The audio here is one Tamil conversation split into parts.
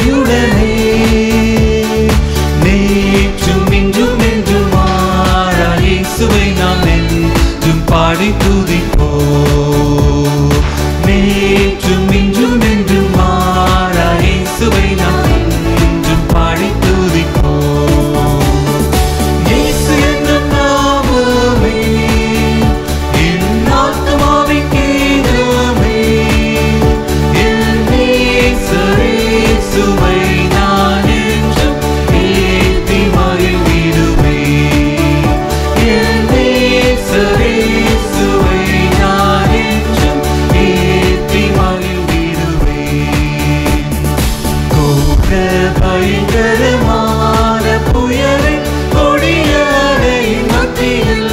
ஆவியுடனே நேற்றும் இன்றும் என்றும் மாறா இயேசுவை நாம் என்றும் பாடி துதிப்போம் நேற்றும் இன்றும் என்றும் மாறா இயேசுவை நாம் என்றும் பாடி துதிப்போம் இயேசு என்னும் நாமமே என் ஆத்துமாவின் கீதமே என் நேசரே சுவை நான் என்றும் ஏத்தி மகிழ்ந்திடுவேன். என் நேசரே சுவை நான் என்றும் ஏத்தி மகிழ்ந்திடுவேன். கோர பயங்கரமான புயலின் கொடியலை மத்தியில்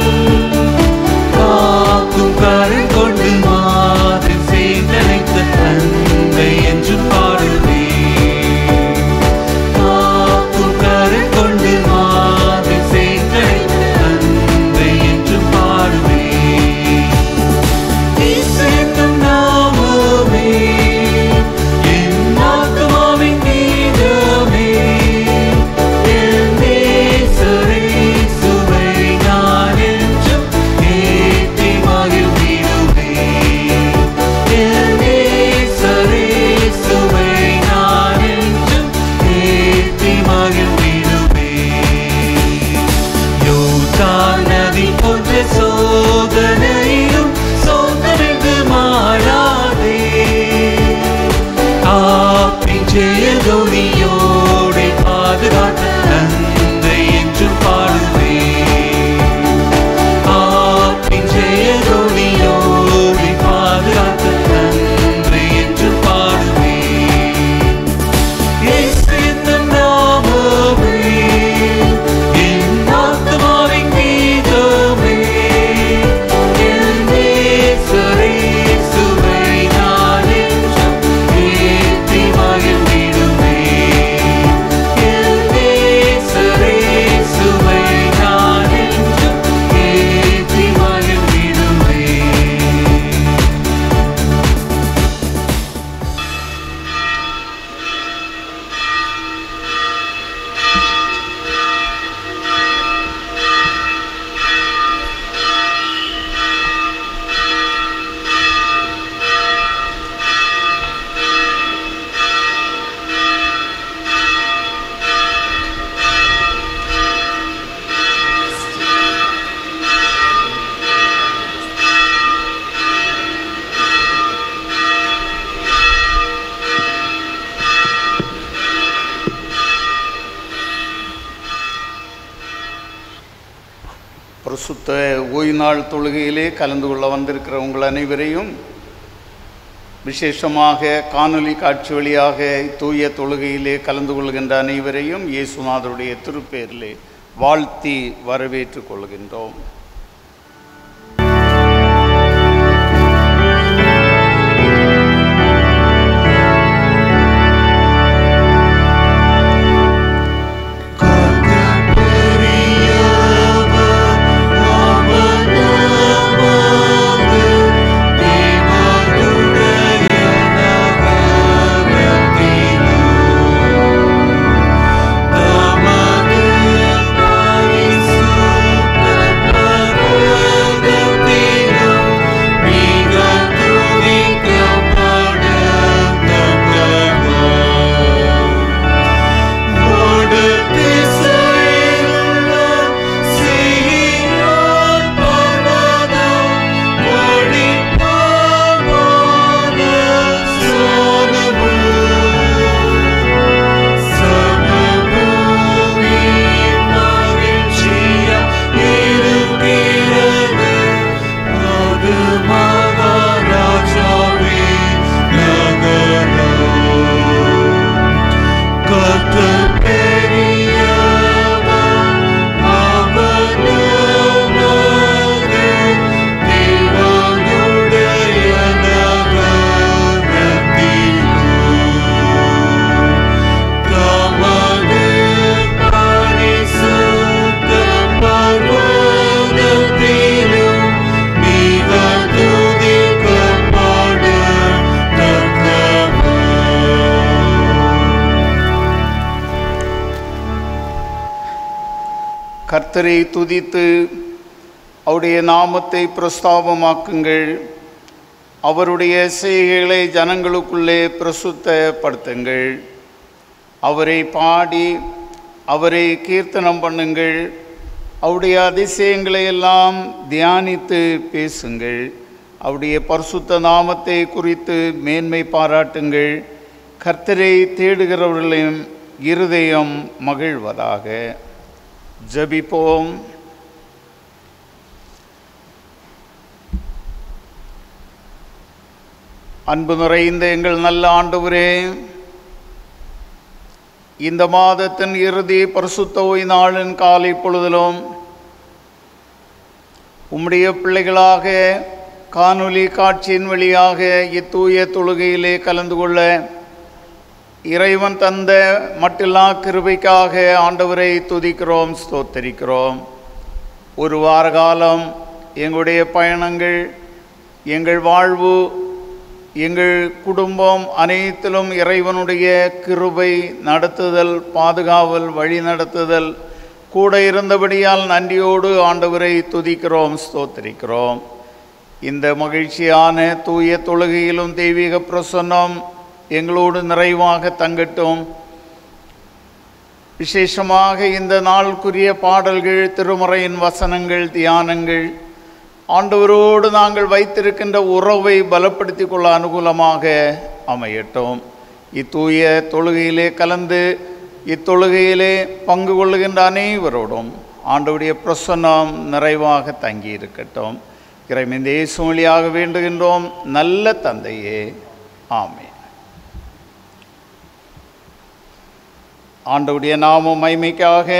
காக்கும் கரம் கொண்டு மாதிரி சேர்ந்தழைத்த தந்தை என்று பாடுவேன் காக்கும் கரம் கொண்டு மாதிரி சேர்ந்தழைத்த தந்தை என்று பாடுவேன் இயேசு என்னும் நாமமே என் ஆத்துமாவின் கீதமே என் நேசரே சுவை நான் என்றும் ஏத்தி மகிழ்ந்திடுவேன். என் நேசரே சுவை நான் என்றும் ஏத்தி மகிழ்ந்திடுவேன். யோர்தான் நதி போன்ற சோதனையிலும் சோதனைக்கு மாறாதே காப்பின் ஜெயதொனியோடே பாதுகாத்த தந்தை என்று பாடுவேன் காப்பின் ஜெயதொனியோடே பாதுகாத்த தந்தை என்று பாடுவேன் இயேசு என்னும் நாமமே என் ஆத்துமாவின் கீதமே என் நேசரே சுவை நான் என்றும் ஏத்தி மகிழ்ந்திடுவேன். என் நேசரே சுவை நான் என்றும் ஏத்தி மகிழ்ந்திடுவேன். பிரசுத்த ஓய்வு நாள் தொழுகையிலே கலந்து கொள்ள வந்திருக்கிற உங்கள் அனைவரையும் விசேஷமாக காணொளி காட்சி வழியாக தூய தொழுகையிலே கலந்து கொள்கின்ற அனைவரையும் இயேசுநாதருடைய திருப்பேரிலே வாழ்த்தி வரவேற்றுக் கொள்கின்றோம் தமது பரிசுத்த கர்த்தரை துதித்து அவருடைய நாமத்தை பிரஸ்தாபமாக்குங்கள் அவருடைய செய்கைகளை ஜனங்களுக்குள்ளே பிரசுத்தப்படுத்துங்கள் அவரை பாடி அவரை கீர்த்தனம் பண்ணுங்கள் அவருடைய அதிசயங்களை எல்லாம் தியானித்து பேசுங்கள் அவருடைய பரிசுத்த நாமத்தை குறித்து மேன்மை பாராட்டுங்கள் கர்த்தரை தேடுகிறவர்களின் இருதயம் மகிழ்வதாக ஜபிப்போம் அன்பு நிறைந்த எங்கள் நல்ல ஆண்டவரே இந்த மாதத்தின் இறுதி பரிசுத்த ஓய் நாளின் காலை பொழுதிலும் உம்முடைய பிள்ளைகளாக காணொளி காட்சியின் வழியாக இத்தூய தொழுகையிலே கலந்து கொள்ள இறைவன் தந்த மட்டில்லா கிருபைக்காக ஆண்டவரை துதிக்கிறோம் ஸ்தோத்தரிக்கிறோம் ஒரு வார காலம் எங்களுடைய பயணங்கள் எங்கள் வாழ்வு எங்கள் குடும்பம் அனைத்திலும் இறைவனுடைய கிருபை நடத்துதல் பாதுகாவல் வழி நடத்துதல் கூட இருந்தபடியால் நன்றியோடு ஆண்டவரை துதிக்கிறோம் ஸ்தோத்தரிக்கிறோம் இந்த மகிழ்ச்சியான தூய தொழுகையிலும் தெய்வீக பிரசன்னம் எங்களோடு நிறைவாக தங்கட்டும் விசேஷமாக இந்த நாளுக்குரிய பாடல்கள் திருமறையின் வசனங்கள் தியானங்கள் ஆண்டவரோடு நாங்கள் வைத்திருக்கின்ற உறவை பலப்படுத்தி கொள்ள அனுகூலமாக அமையட்டும் இத்தூய தொழுகையிலே கலந்து இத்தொழுகையிலே பங்கு கொள்ளுகின்ற அனைவரோடும் ஆண்டவருடைய பிரசன்னம் நிறைவாக தங்கி இருக்கட்டும் இறைமிந்த இயேசுமொழியாக வேண்டுகின்றோம் நல்ல தந்தையே ஆமே ஆண்டவுடைய நாமம் மைமைக்காக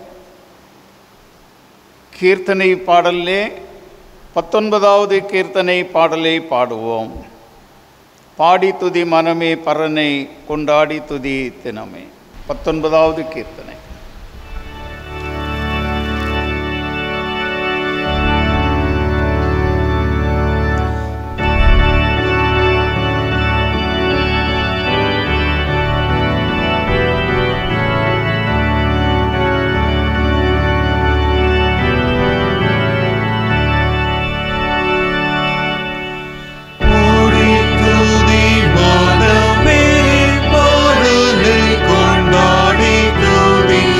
கீர்த்தனை பாடலிலே பத்தொன்பதாவது கீர்த்தனை பாடலை பாடுவோம் பாடி துதி மனமே பரனை கொண்டாடி துதி தினமே பத்தொன்பதாவது கீர்த்தனை ஓடி துதி மனமே பாடலை கொண்டாடி துதி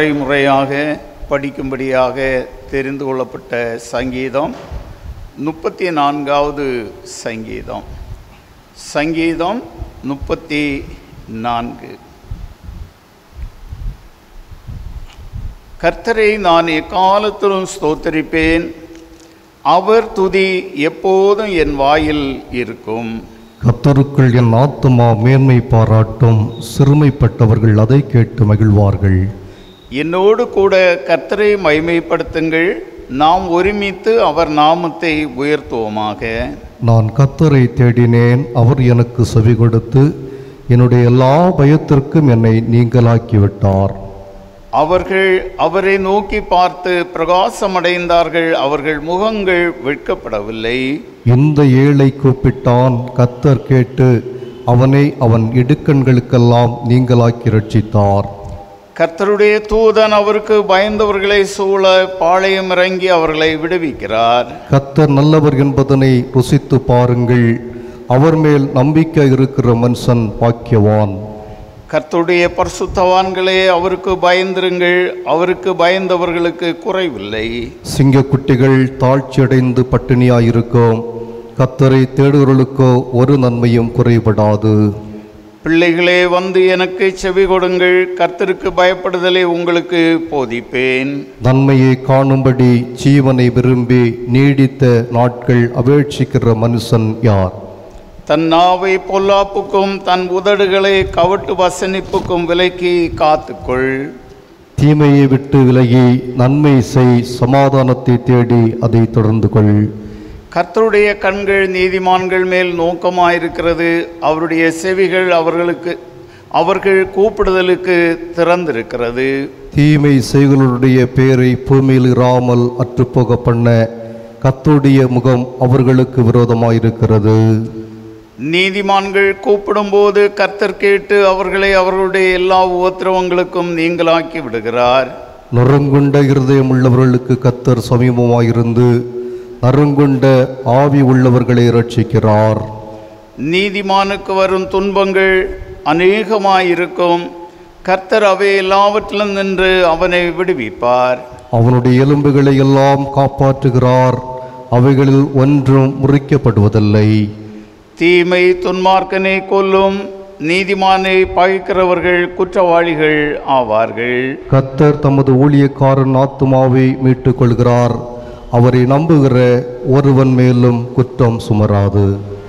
முறை முறையாக படிக்கும்படியாக தெரிந்து கொள்ளப்பட்ட சங்கீதம் முப்பத்தி நான்காவது சங்கீதம் சங்கீதம் முப்பத்தி நான்கு கர்த்தரை நான் எக்காலத்திலும் ஸ்தோத்தரிப்பேன் அவர் துதி எப்போதும் என் வாயில் இருக்கும் கர்த்தருக்குள் என் ஆத்துமா மேன்மை பாராட்டும் சிறுமைப்பட்டவர்கள் அதை கேட்டு மகிழ்வார்கள் என்னோடு கூட கர்த்தரை மைமைப்படுத்துங்கள் நாம் ஒருமித்து அவர் நாமத்தை உயர்த்துவோமாக நான் கர்த்தரை தேடினேன் அவர் எனக்கு செவி கொடுத்து என்னுடைய எல்லா பயத்திற்கும் என்னை நீங்களாக்கிவிட்டார் அவர்கள் அவரை நோக்கி பார்த்து பிரகாசமடைந்தார்கள் அவர்கள் முகங்கள் வெட்கப்படவில்லை இந்த ஏழை கூப்பிட்டான் கர்த்தர் கேட்டு அவனை அவன் இடுக்கண்களுக்கெல்லாம் நீங்களாக்கி ரட்சித்தார் கர்த்தருடைய தூதன் அவருக்கு பயந்தவர்களை சூழ பாளையம் இறங்கி அவர்களை விடுவிக்கிறார் கர்த்தர் நல்லவர் என்பதனை ருசித்து பாருங்கள் அவர் மேல் நம்பிக்கை இருக்கிற மனுஷன் பாக்கியவான் கர்த்தருடைய பரிசுத்தவான்களே அவருக்கு பயந்திருங்கள் அவருக்கு பயந்தவர்களுக்கு குறைவில்லை சிங்கக்குட்டிகள் தாழ்ச்சியடைந்து பட்டினியாயிருக்கும் கத்தரை தேடுகிறவர்களுக்கோ ஒரு நன்மையும் குறைபடாது பிள்ளைகளே வந்து எனக்கு செவி கொடுங்கள் கர்த்தருக்கு பயப்படுதலை உங்களுக்கு போதிப்பேன் நன்மையை காணும்படி ஜீவனை விரும்பி நீடித்த நாட்கள் அபேட்சிக்கிற மனுஷன் யார் தன் நாவை பொல்லாப்புக்கும் தன் உதடுகளை கவட்டு வசனிப்புக்கும் விலக்கி காத்துக்கொள் தீமையை விட்டு விலகி நன்மை செய் சமாதானத்தை தேடி அதை தொடர்ந்து கொள் கர்த்தருடைய கண்கள் நீதிமான்கள் மேல் நோக்கமாயிருக்கிறது அவருடைய செவிகள் அவர்களுக்கு அவர்கள் கூப்பிடுதலுக்கு திறந்திருக்கிறது தீமை செய்களுடைய பேரை பூமியில் இராமல் அற்றுப்போக பண்ண கத்துடைய முகம் அவர்களுக்கு விரோதமாயிருக்கிறது நீதிமான்கள் கூப்பிடும்போது கர்த்தர் கேட்டு அவர்களை அவர்களுடைய எல்லா உபத்திரவங்களுக்கும் நீங்களாக்கி விடுகிறார் நொறுங்குண்ட இருதயம் உள்ளவர்களுக்கு கத்தர் சமீபமாயிருந்து நறுங்குண்ட ஆவி உள்ளவர்களை ரட்சிக்கிறார் நீதிமானுக்கு வரும் துன்பங்கள் அநேகமாயிருக்கும் கர்த்தர் அவை எல்லாவற்றிலும் நின்று அவனை விடுவிப்பார் அவனுடைய எலும்புகளை எல்லாம் காப்பாற்றுகிறார் அவைகளில் ஒன்றும் முறிக்கப்படுவதில்லை தீமை துன்மார்க்கனை கொல்லும் நீதிமானை பகைக்கிறவர்கள் குற்றவாளிகள் ஆவார்கள் கத்தர் தமது ஊழியக்காரன் ஆத்துமாவை மீட்டுக் கொள்கிறார் அவரை நம்புகிற ஒருவன் மேலும் குற்றம் சுமராது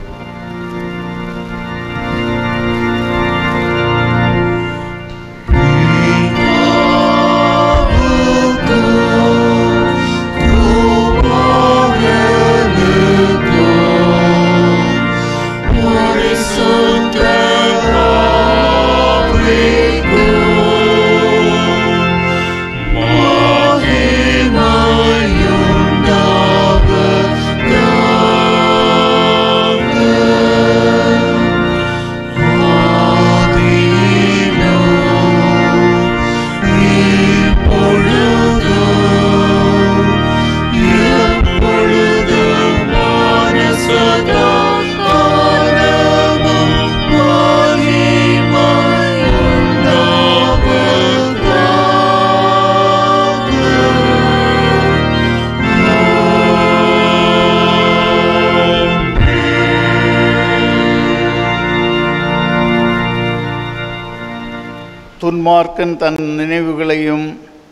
துன்மார்க்கன் தன் நினைவுகளையும்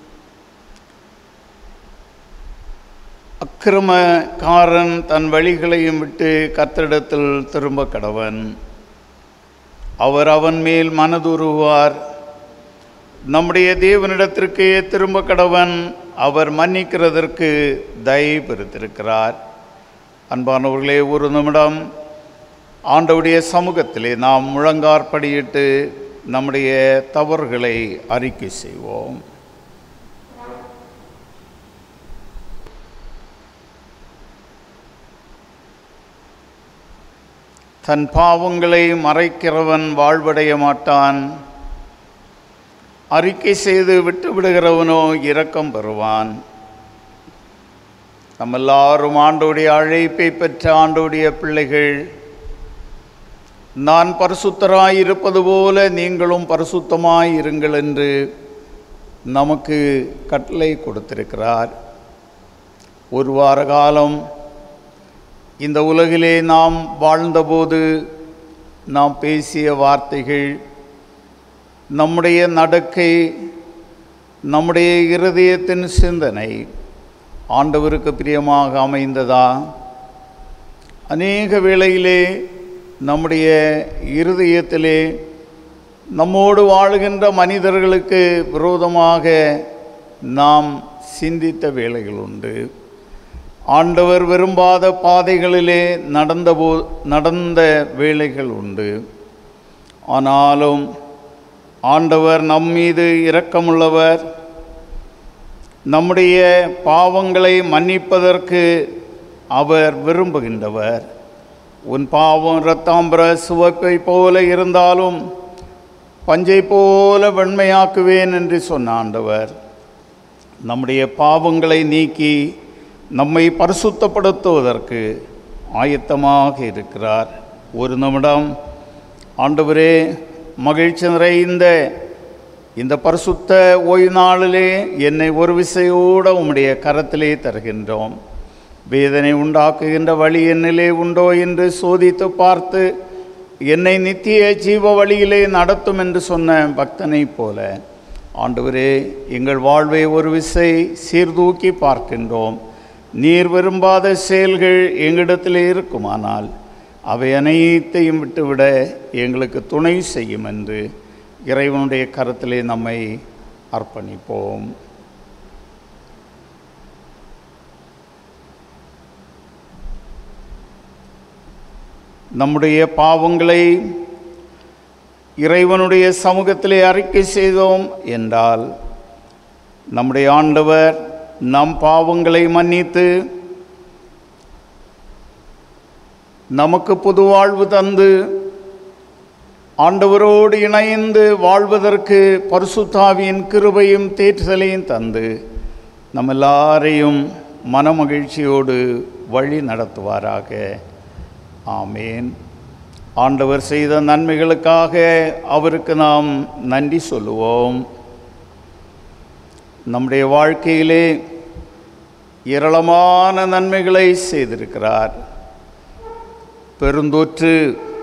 அக்கிரமக்காரன் தன் வழிகளையும் விட்டு கர்த்தரிடத்தில் திரும்ப கடவன் அவர் அவன் மேல் மனதுருவார் நம்முடைய தேவனிடத்திற்கு திரும்ப கடவன் அவர் மன்னிக்கிறதற்கு தயை பெருத்திருக்கிறார் அன்பானவர்களே ஒரு நிமிடம் ஆண்டவுடைய சமூகத்திலே நாம் முழங்கார்படியிட்டு நம்முடைய தவறுகளை அறிக்கை செய்வோம் தன் பாவங்களை மறைக்கிறவன் வாழ்வடைய மாட்டான் அறிக்கை செய்து விட்டு விடுகிறவனோ இரக்கம் பெறுவான் நம்ம எல்லாரும் ஆண்டோடைய அழைப்பை பெற்ற ஆண்டோடைய பிள்ளைகள் நான் பரிசுத்தராய் இருப்பது போல நீங்களும் பரிசுத்தமாய் இருங்கள் என்று நமக்கு கட்டளை கொடுத்திருக்கிறார் ஒரு வார காலம் இந்த உலகிலே நாம் வாழ்ந்தபோது நாம் பேசிய வார்த்தைகள் நம்முடைய நடக்கை நம்முடைய இருதயத்தின் சிந்தனை ஆண்டவருக்கு பிரியமாக அமைந்ததா அநேக வேளையிலே நம்முடைய இருதயத்திலே நம்மோடு வாழுகின்ற மனிதர்களுக்கு விரோதமாக நாம் சிந்தித்த வேளைகள் உண்டு ஆண்டவர் விரும்பாத பாதைகளிலே நடந்தபோ நடந்த வேளைகள் உண்டு ஆனாலும் ஆண்டவர் நம் மீது இரக்கமுள்ளவர் நம்முடைய பாவங்களை மன்னிப்பதற்கு அவர் விரும்புகின்றவர் உன் பாவம் இரத்தாம்பர சிவப்பை போல இருந்தாலும் பஞ்சை போல வெண்மையாக்குவேன் என்று சொன்ன ஆண்டவர் நம்முடைய பாவங்களை நீக்கி நம்மை பரிசுத்தப்படுத்துவதற்கு ஆயத்தமாக இருக்கிறார் ஒரு நிமிடம் ஆண்டவரே மகிழ்ச்சி நிறைந்த இந்த பரிசுத்த ஓய்வு நாளிலே என்னை ஒரு விசையோடு உம்முடைய கரத்திலே தருகின்றோம் வேதனை உண்டாக்குகின்ற வழி என்னிலே உண்டோ என்று சோதித்து பார்த்து என்னை நித்திய ஜீவ வழியிலே நடத்தும் என்று சொன்ன பக்தனைப் போல ஆண்டவரே எங்கள் வாழ்வை ஒரு விசை சீர்தூக்கி பார்க்கின்றோம் நீர் விரும்பாத செயல்கள் எங்களிடத்தில் இருக்குமானால் அவை அனைத்தையும் விட்டுவிட எங்களுக்கு துணை செய்யும் என்று இறைவனுடைய கரத்திலே நம்மை அர்ப்பணிப்போம் நம்முடைய பாவங்களை இறைவனுடைய சமூகத்திலே அறிக்கை செய்தோம் என்றால் நம்முடைய ஆண்டவர் நம் பாவங்களை மன்னித்து நமக்கு புது வாழ்வு தந்து ஆண்டவரோடு இணைந்து வாழ்வதற்கு பரிசுத்தாவியின் கிருபையும் தேற்றுதலையும் தந்து நம்ம எல்லாரையும் மனமகிழ்ச்சியோடு வழி நடத்துவாராக ஆமேன் ஆண்டவர் செய்த நன்மைகளுக்காக அவருக்கு நாம் நன்றி சொல்லுவோம் நம்முடைய வாழ்க்கையிலே ஏராளமான நன்மைகளை செய்திருக்கிறார் பெருந்தொற்று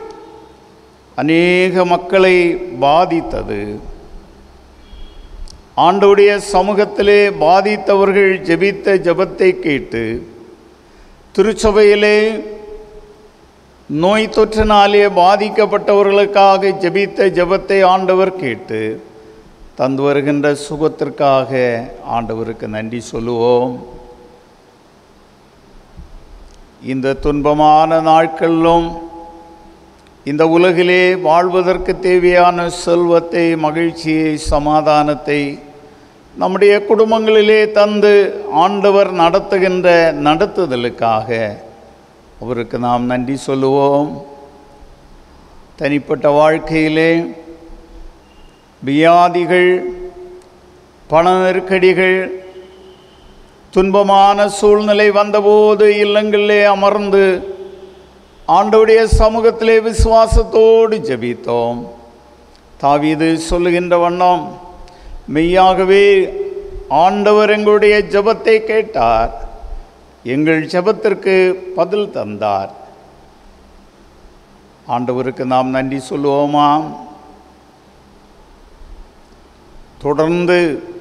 அநேக மக்களை பாதித்தது ஆண்டவுடைய சமூகத்திலே பாதித்தவர்கள் ஜெபித்த ஜெபத்தை கேட்டு திருச்சபையிலே நோய் தொற்றினாலே பாதிக்கப்பட்டவர்களுக்காக ஜெபித்த ஜெபத்தை ஆண்டவர் கேட்டு தந்து வருகின்ற சுகத்திற்காக ஆண்டவருக்கு நன்றி சொல்லுவோம் இந்த துன்பமான நாட்களிலும் இந்த உலகிலே வாழ்வதற்கு தேவையான செல்வத்தை மகிழ்ச்சியை சமாதானத்தை நம்முடைய குடும்பங்களிலே தந்து ஆண்டவர் நடத்துகின்ற நடத்துதலுக்காக அவருக்கு நாம் நன்றி சொல்லுவோம் தனிப்பட்ட வாழ்க்கையிலே வியாதிகள் பண நெருக்கடிகள் துன்பமான சூழ்நிலை வந்தபோது இல்லங்களிலே அமர்ந்து ஆண்டவுடைய சமூகத்திலே விசுவாசத்தோடு ஜெபித்தோம் தாவீது சொல்லுகின்ற வண்ணம் மெய்யாகவே ஆண்டவர் எங்களுடைய ஜெபத்தை கேட்டார் எங்கள் ஜெபத்திற்கு பதில் தந்தார் ஆண்டவருக்கு நாம் நன்றி சொல்லுவோமா தொடர்ந்து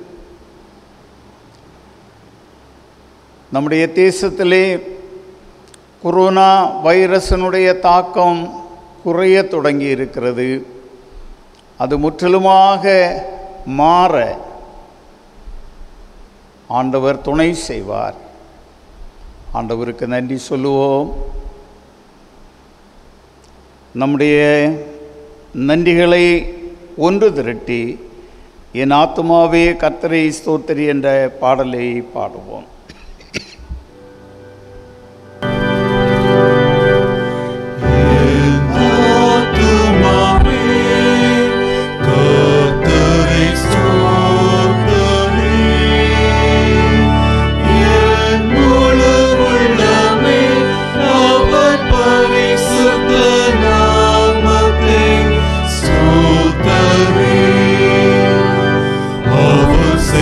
நம்முடைய தேசத்திலே கொரோனா வைரஸினுடைய தாக்கம் குறைய தொடங்கி இருக்கிறது அது முற்றிலுமாக மாற ஆண்டவர் துணை செய்வார் ஆண்டவருக்கு நன்றி சொல்லுவோம் நம்முடைய நன்றிகளை ஒன்று திரட்டி என் ஆத்மாவே கர்த்தரை ஸ்தோத்திரி என்ற பாடலை பாடுவோம் ஆத்துமாவே கர்த்தரை ஸ்தோத்திரி. என் முழு உள்ளமே அவர் பரிசுத்த நாமத்தை ஸ்தோத்திரி. அவர்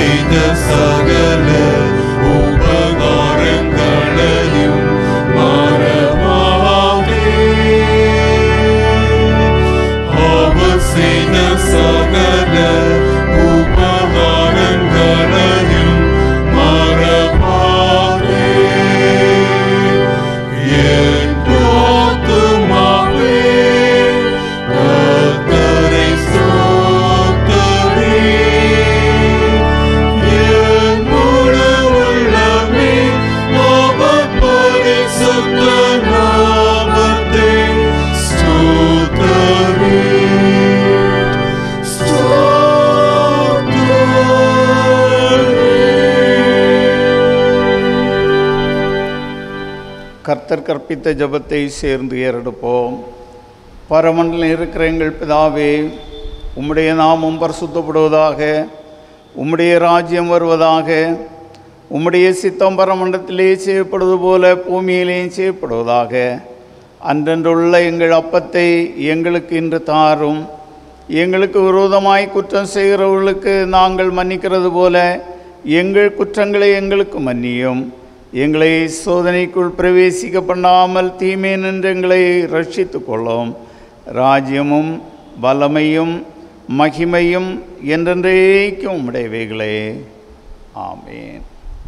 கர்த்தர் கற்பித்த ஜெபத்தை சேர்ந்து ஏறெடுப்போம் பரமண்டலம் இருக்கிற எங்கள் பிதாவே உம்முடைய நாமம் பரிசுத்தப்படுவதாக உம்முடைய ராஜ்யம் வருவதாக உம்முடைய சித்தம் பரமண்டலத்திலே செய்யப்படுவது போல பூமியிலேயும் செய்யப்படுவதாக அன்றன்றுள்ள எங்கள் அப்பத்தை எங்களுக்கு இன்று தாரும் எங்களுக்கு விரோதமாய் குற்றம் செய்கிறவர்களுக்கு நாங்கள் மன்னிக்கிறது போல எங்கள் குற்றங்களை எங்களுக்கு மன்னியும் எங்களை சோதனைக்குள் பிரவேசிக்க பண்ணாமல் தீமை நின்று எங்களை ரட்சித்துக் கொள்ளும் ராஜ்யமும் வல்லமையும் மகிமையும் என்றென்றைக்கும் உடையவைகளே ஆமேன்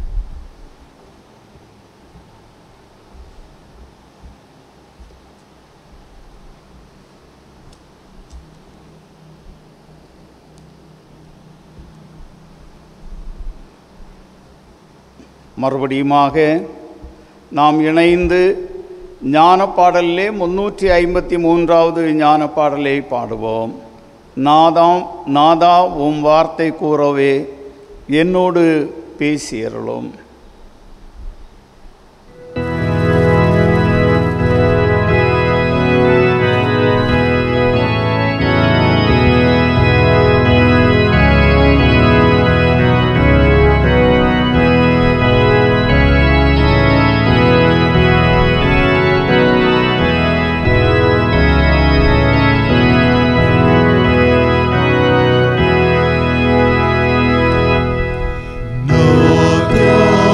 மறுபடியுமாக நாம் இணைந்து ஞான பாடலிலே முன்னூற்றி ஐம்பத்தி மூன்றாவது ஞான பாடலை பாடுவோம் நாதாம் நாதா உம் வார்த்தை கூறவே என்னோடு பேசியருளும் நாதா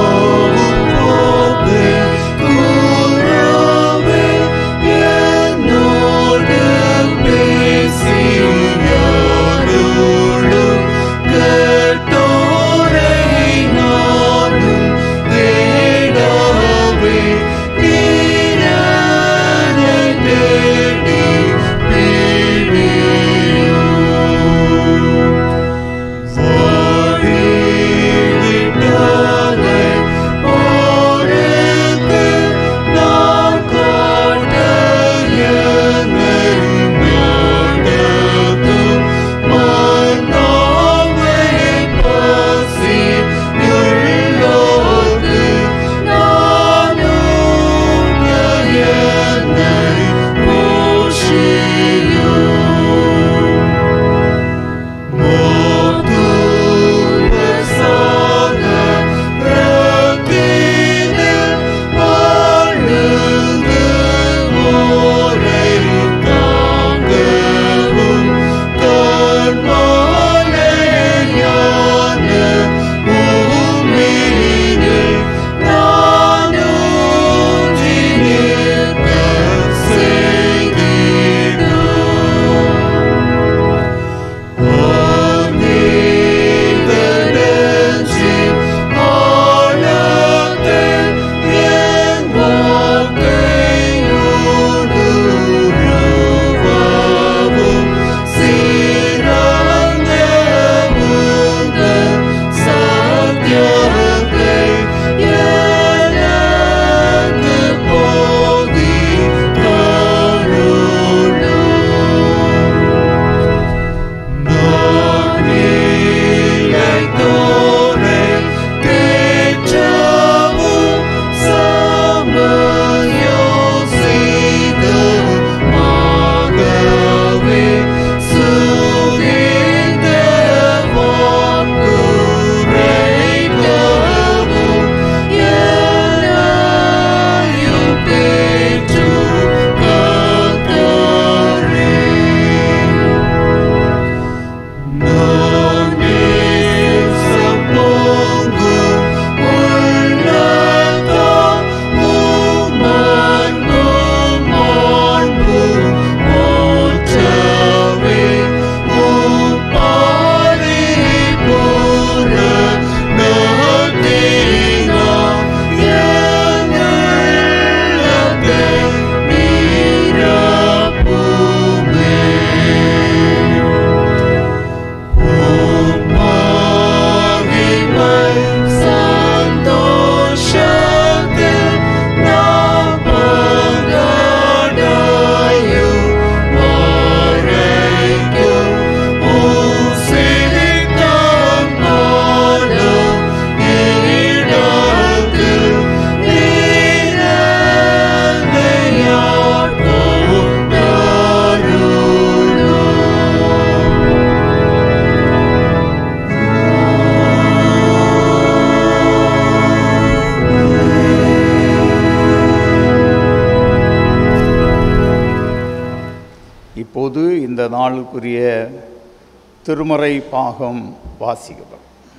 இப்போது இந்த நாளுக்குரிய திருமறை பாகம் வாசிக்கப்படும்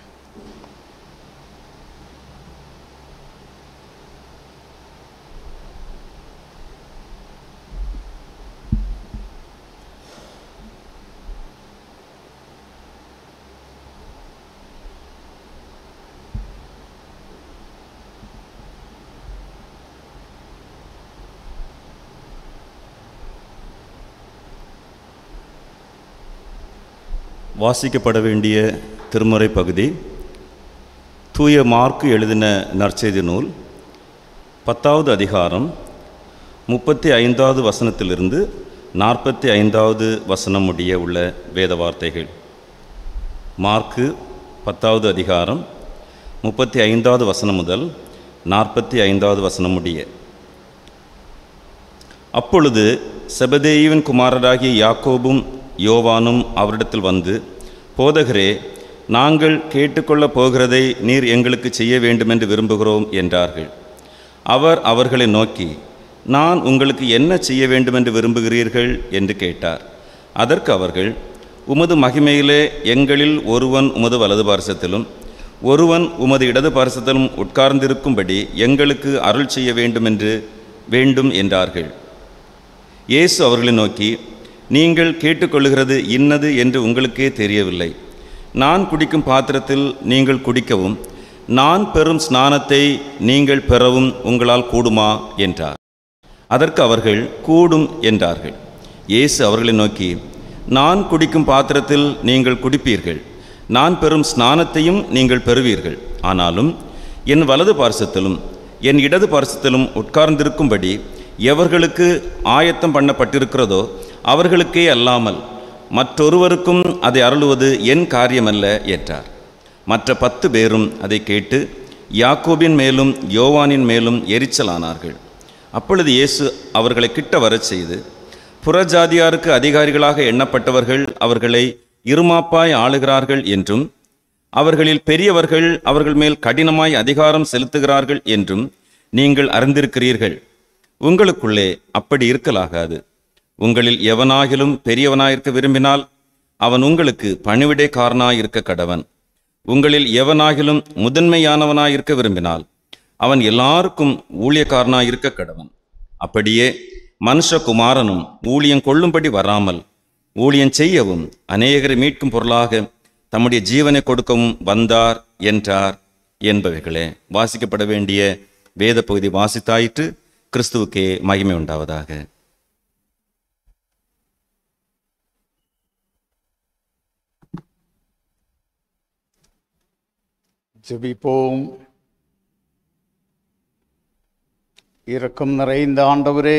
வாசிக்கப்பட வேண்டிய திருமுறை பகுதி தூய மார்க்கு எழுதின நற்செய்தி நூல் பத்தாவது அதிகாரம் முப்பத்தி ஐந்தாவது வசனத்திலிருந்து நாற்பத்தி ஐந்தாவது வசனம் முடிய உள்ள வேத வார்த்தைகள் மார்க்கு பத்தாவது அதிகாரம் முப்பத்தி ஐந்தாவது வசனம் முதல் நாற்பத்தி ஐந்தாவது வசனம் முடிய அப்பொழுது செபதேயுவின் குமாரராகிய யாக்கோபும் யோவானும் அவரிடத்தில் வந்து போதகரே நாங்கள் கேட்டுக்கொள்ளப் போகிறதை நீர் எங்களுக்கு செய்ய வேண்டுமென்று விரும்புகிறோம் என்றார்கள் அவர் அவர்களை நோக்கி நான் உங்களுக்கு என்ன செய்ய வேண்டுமென்று விரும்புகிறீர்கள் என்று கேட்டார் அதற்கு அவர்கள் உமது மகிமையிலே எங்களில் ஒருவன் உமது வலது பார்சத்திலும் ஒருவன் உமது இடது பார்சத்திலும் உட்கார்ந்திருக்கும்படி எங்களுக்கு அருள் செய்ய வேண்டுமென்று வேண்டும் என்றார்கள் இயேசு அவர்களை நோக்கி நீங்கள் கேட்டுக்கொள்ளுகிறது இன்னது என்று உங்களுக்கே தெரியவில்லை நான் குடிக்கும் பாத்திரத்தில் நீங்கள் குடிக்கவும் நான் பெறும் ஸ்நானத்தை நீங்கள் பெறவும் உங்களால் கூடுமா என்றார் அதற்கு அவர்கள் கூடும் என்றார்கள் இயேசு அவர்களை நோக்கி நான் குடிக்கும் பாத்திரத்தில் நீங்கள் குடிப்பீர்கள் நான் பெறும் ஸ்நானத்தையும் நீங்கள் பெறுவீர்கள் ஆனாலும் என் வலது பார்சத்திலும் என் இடது பார்சத்திலும் உட்கார்ந்திருக்கும்படி எவர்களுக்கு ஆயத்தம் பண்ணப்பட்டிருக்கிறதோ அவர்களுக்கே அல்லாமல் மற்றொருவருக்கும் அதை அருளுவது என் காரியமல்ல என்றார் மற்ற பத்து பேரும் அதை கேட்டு யாக்கோபின் மேலும் யோவானின் மேலும் எரிச்சலானார்கள் அப்பொழுது இயேசு அவர்களை கிட்ட வரச் செய்து புறஜாதியாருக்கு அதிகாரிகளாக எண்ணப்பட்டவர்கள் அவர்களை இருமாப்பாய் ஆளுகிறார்கள் என்றும் அவர்களில் பெரியவர்கள் அவர்கள் மேல் கடினமாய் அதிகாரம் செலுத்துகிறார்கள் என்றும் நீங்கள் அறிந்திருக்கிறீர்கள் உங்களுக்குள்ளே அப்படி இருக்கலாகாது உங்களில் எவனாகிலும் பெரியவனாயிருக்க விரும்பினால் அவன் உங்களுக்கு பணிவிடைக்காரனாயிருக்க கடவன் உங்களில் எவனாகிலும் முதன்மையானவனாயிருக்க விரும்பினால் அவன் எல்லாருக்கும் ஊழியக்காரனாயிருக்க கடவன் அப்படியே மனுஷகுமாரனும் ஊழியம் கொள்ளும்படி வராமல் ஊழியம் செய்யவும் அநேகரை மீட்கும் பொருளாக தம்முடைய ஜீவனை கொடுக்கவும் வந்தார் என்றார் என்பவைகளே வாசிக்கப்பட வேண்டிய வேத பகுதி வாசித்தாயிற்று கிறிஸ்துவுக்கே மகிமை உண்டாவதாக ஜெபிப்போம் இரக்கம் நிறைந்த ஆண்டவரே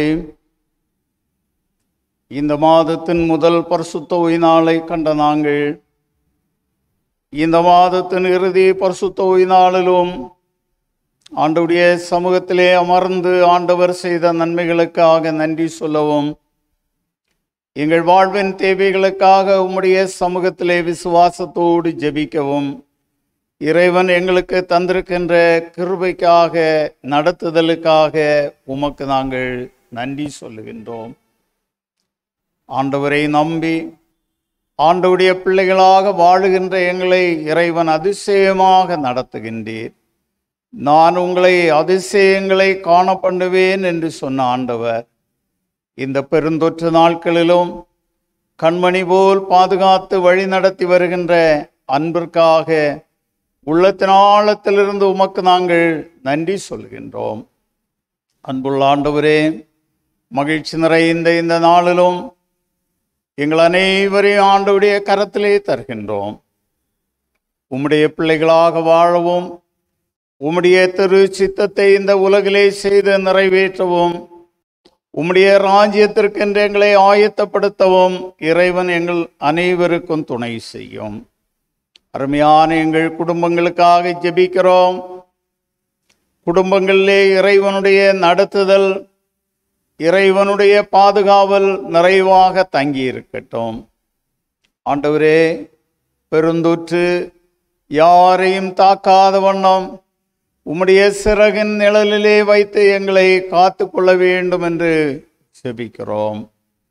இந்த மாதத்தின் முதல் பரிசுத்த ஓய் நாளை கண்ட நாங்கள் இந்த மாதத்தின் இறுதி பரிசுத்த ஓய் நாளிலும் ஆண்டவருடைய சமூகத்திலே அமர்ந்து ஆண்டவர் செய்த நன்மைகளுக்காக நன்றி சொல்லவும் எங்கள் வாழ்வின் தேவைகளுக்காக உம்முடைய சமூகத்திலே விசுவாசத்தோடு ஜெபிக்கவும் இறைவன் எங்களுக்கு தந்திருக்கின்ற கிருபைக்காக நடத்துதலுக்காக உமக்கு நாங்கள் நன்றி சொல்லுகின்றோம் ஆண்டவரை நம்பி ஆண்டவருடைய பிள்ளைகளாக வாழுகின்ற எங்களை இறைவன் அதிசயமாக நடத்துகின்றீர் நான் உங்களை அதிசயங்களை காண பண்ணுவேன் என்று சொன்ன ஆண்டவர் இந்த பெருந்தொற்று நாட்களிலும் கண்மணி போல் பாதுகாத்து வழி நடத்தி வருகின்ற அன்பிற்காக உள்ளத்தின் ஆழத்திலிருந்து உமக்கு நாங்கள் நன்றி சொல்கின்றோம் அன்புள்ள ஆண்டவரே மகிழ்ச்சி நிறைந்த இந்த நாளிலும் எங்கள் அனைவரையும் ஆண்டவுடைய கரத்திலே தருகின்றோம் உம்முடைய பிள்ளைகளாக வாழவும் உம்முடைய திரு சித்தத்தை இந்த உலகிலே செய்து நிறைவேற்றவும் உம்முடைய ராஜ்யத்திற்கென்று எங்களை ஆயத்தப்படுத்தவும் இறைவன் எங்கள் அனைவருக்கும் துணை செய்யும் அருமையான எங்கள் குடும்பங்களுக்காக ஜெபிக்கிறோம் குடும்பங்களிலே இறைவனுடைய நடத்துதல் இறைவனுடைய பாதுகாவல் நிறைவாக தங்கி இருக்கட்டும் ஆண்டவரே பெருந்தொற்று யாரையும் தாக்காத வண்ணம் உம்முடைய சிறகின் நிழலிலே வைத்து எங்களை காத்து கொள்ள வேண்டும் என்று செபிக்கிறோம்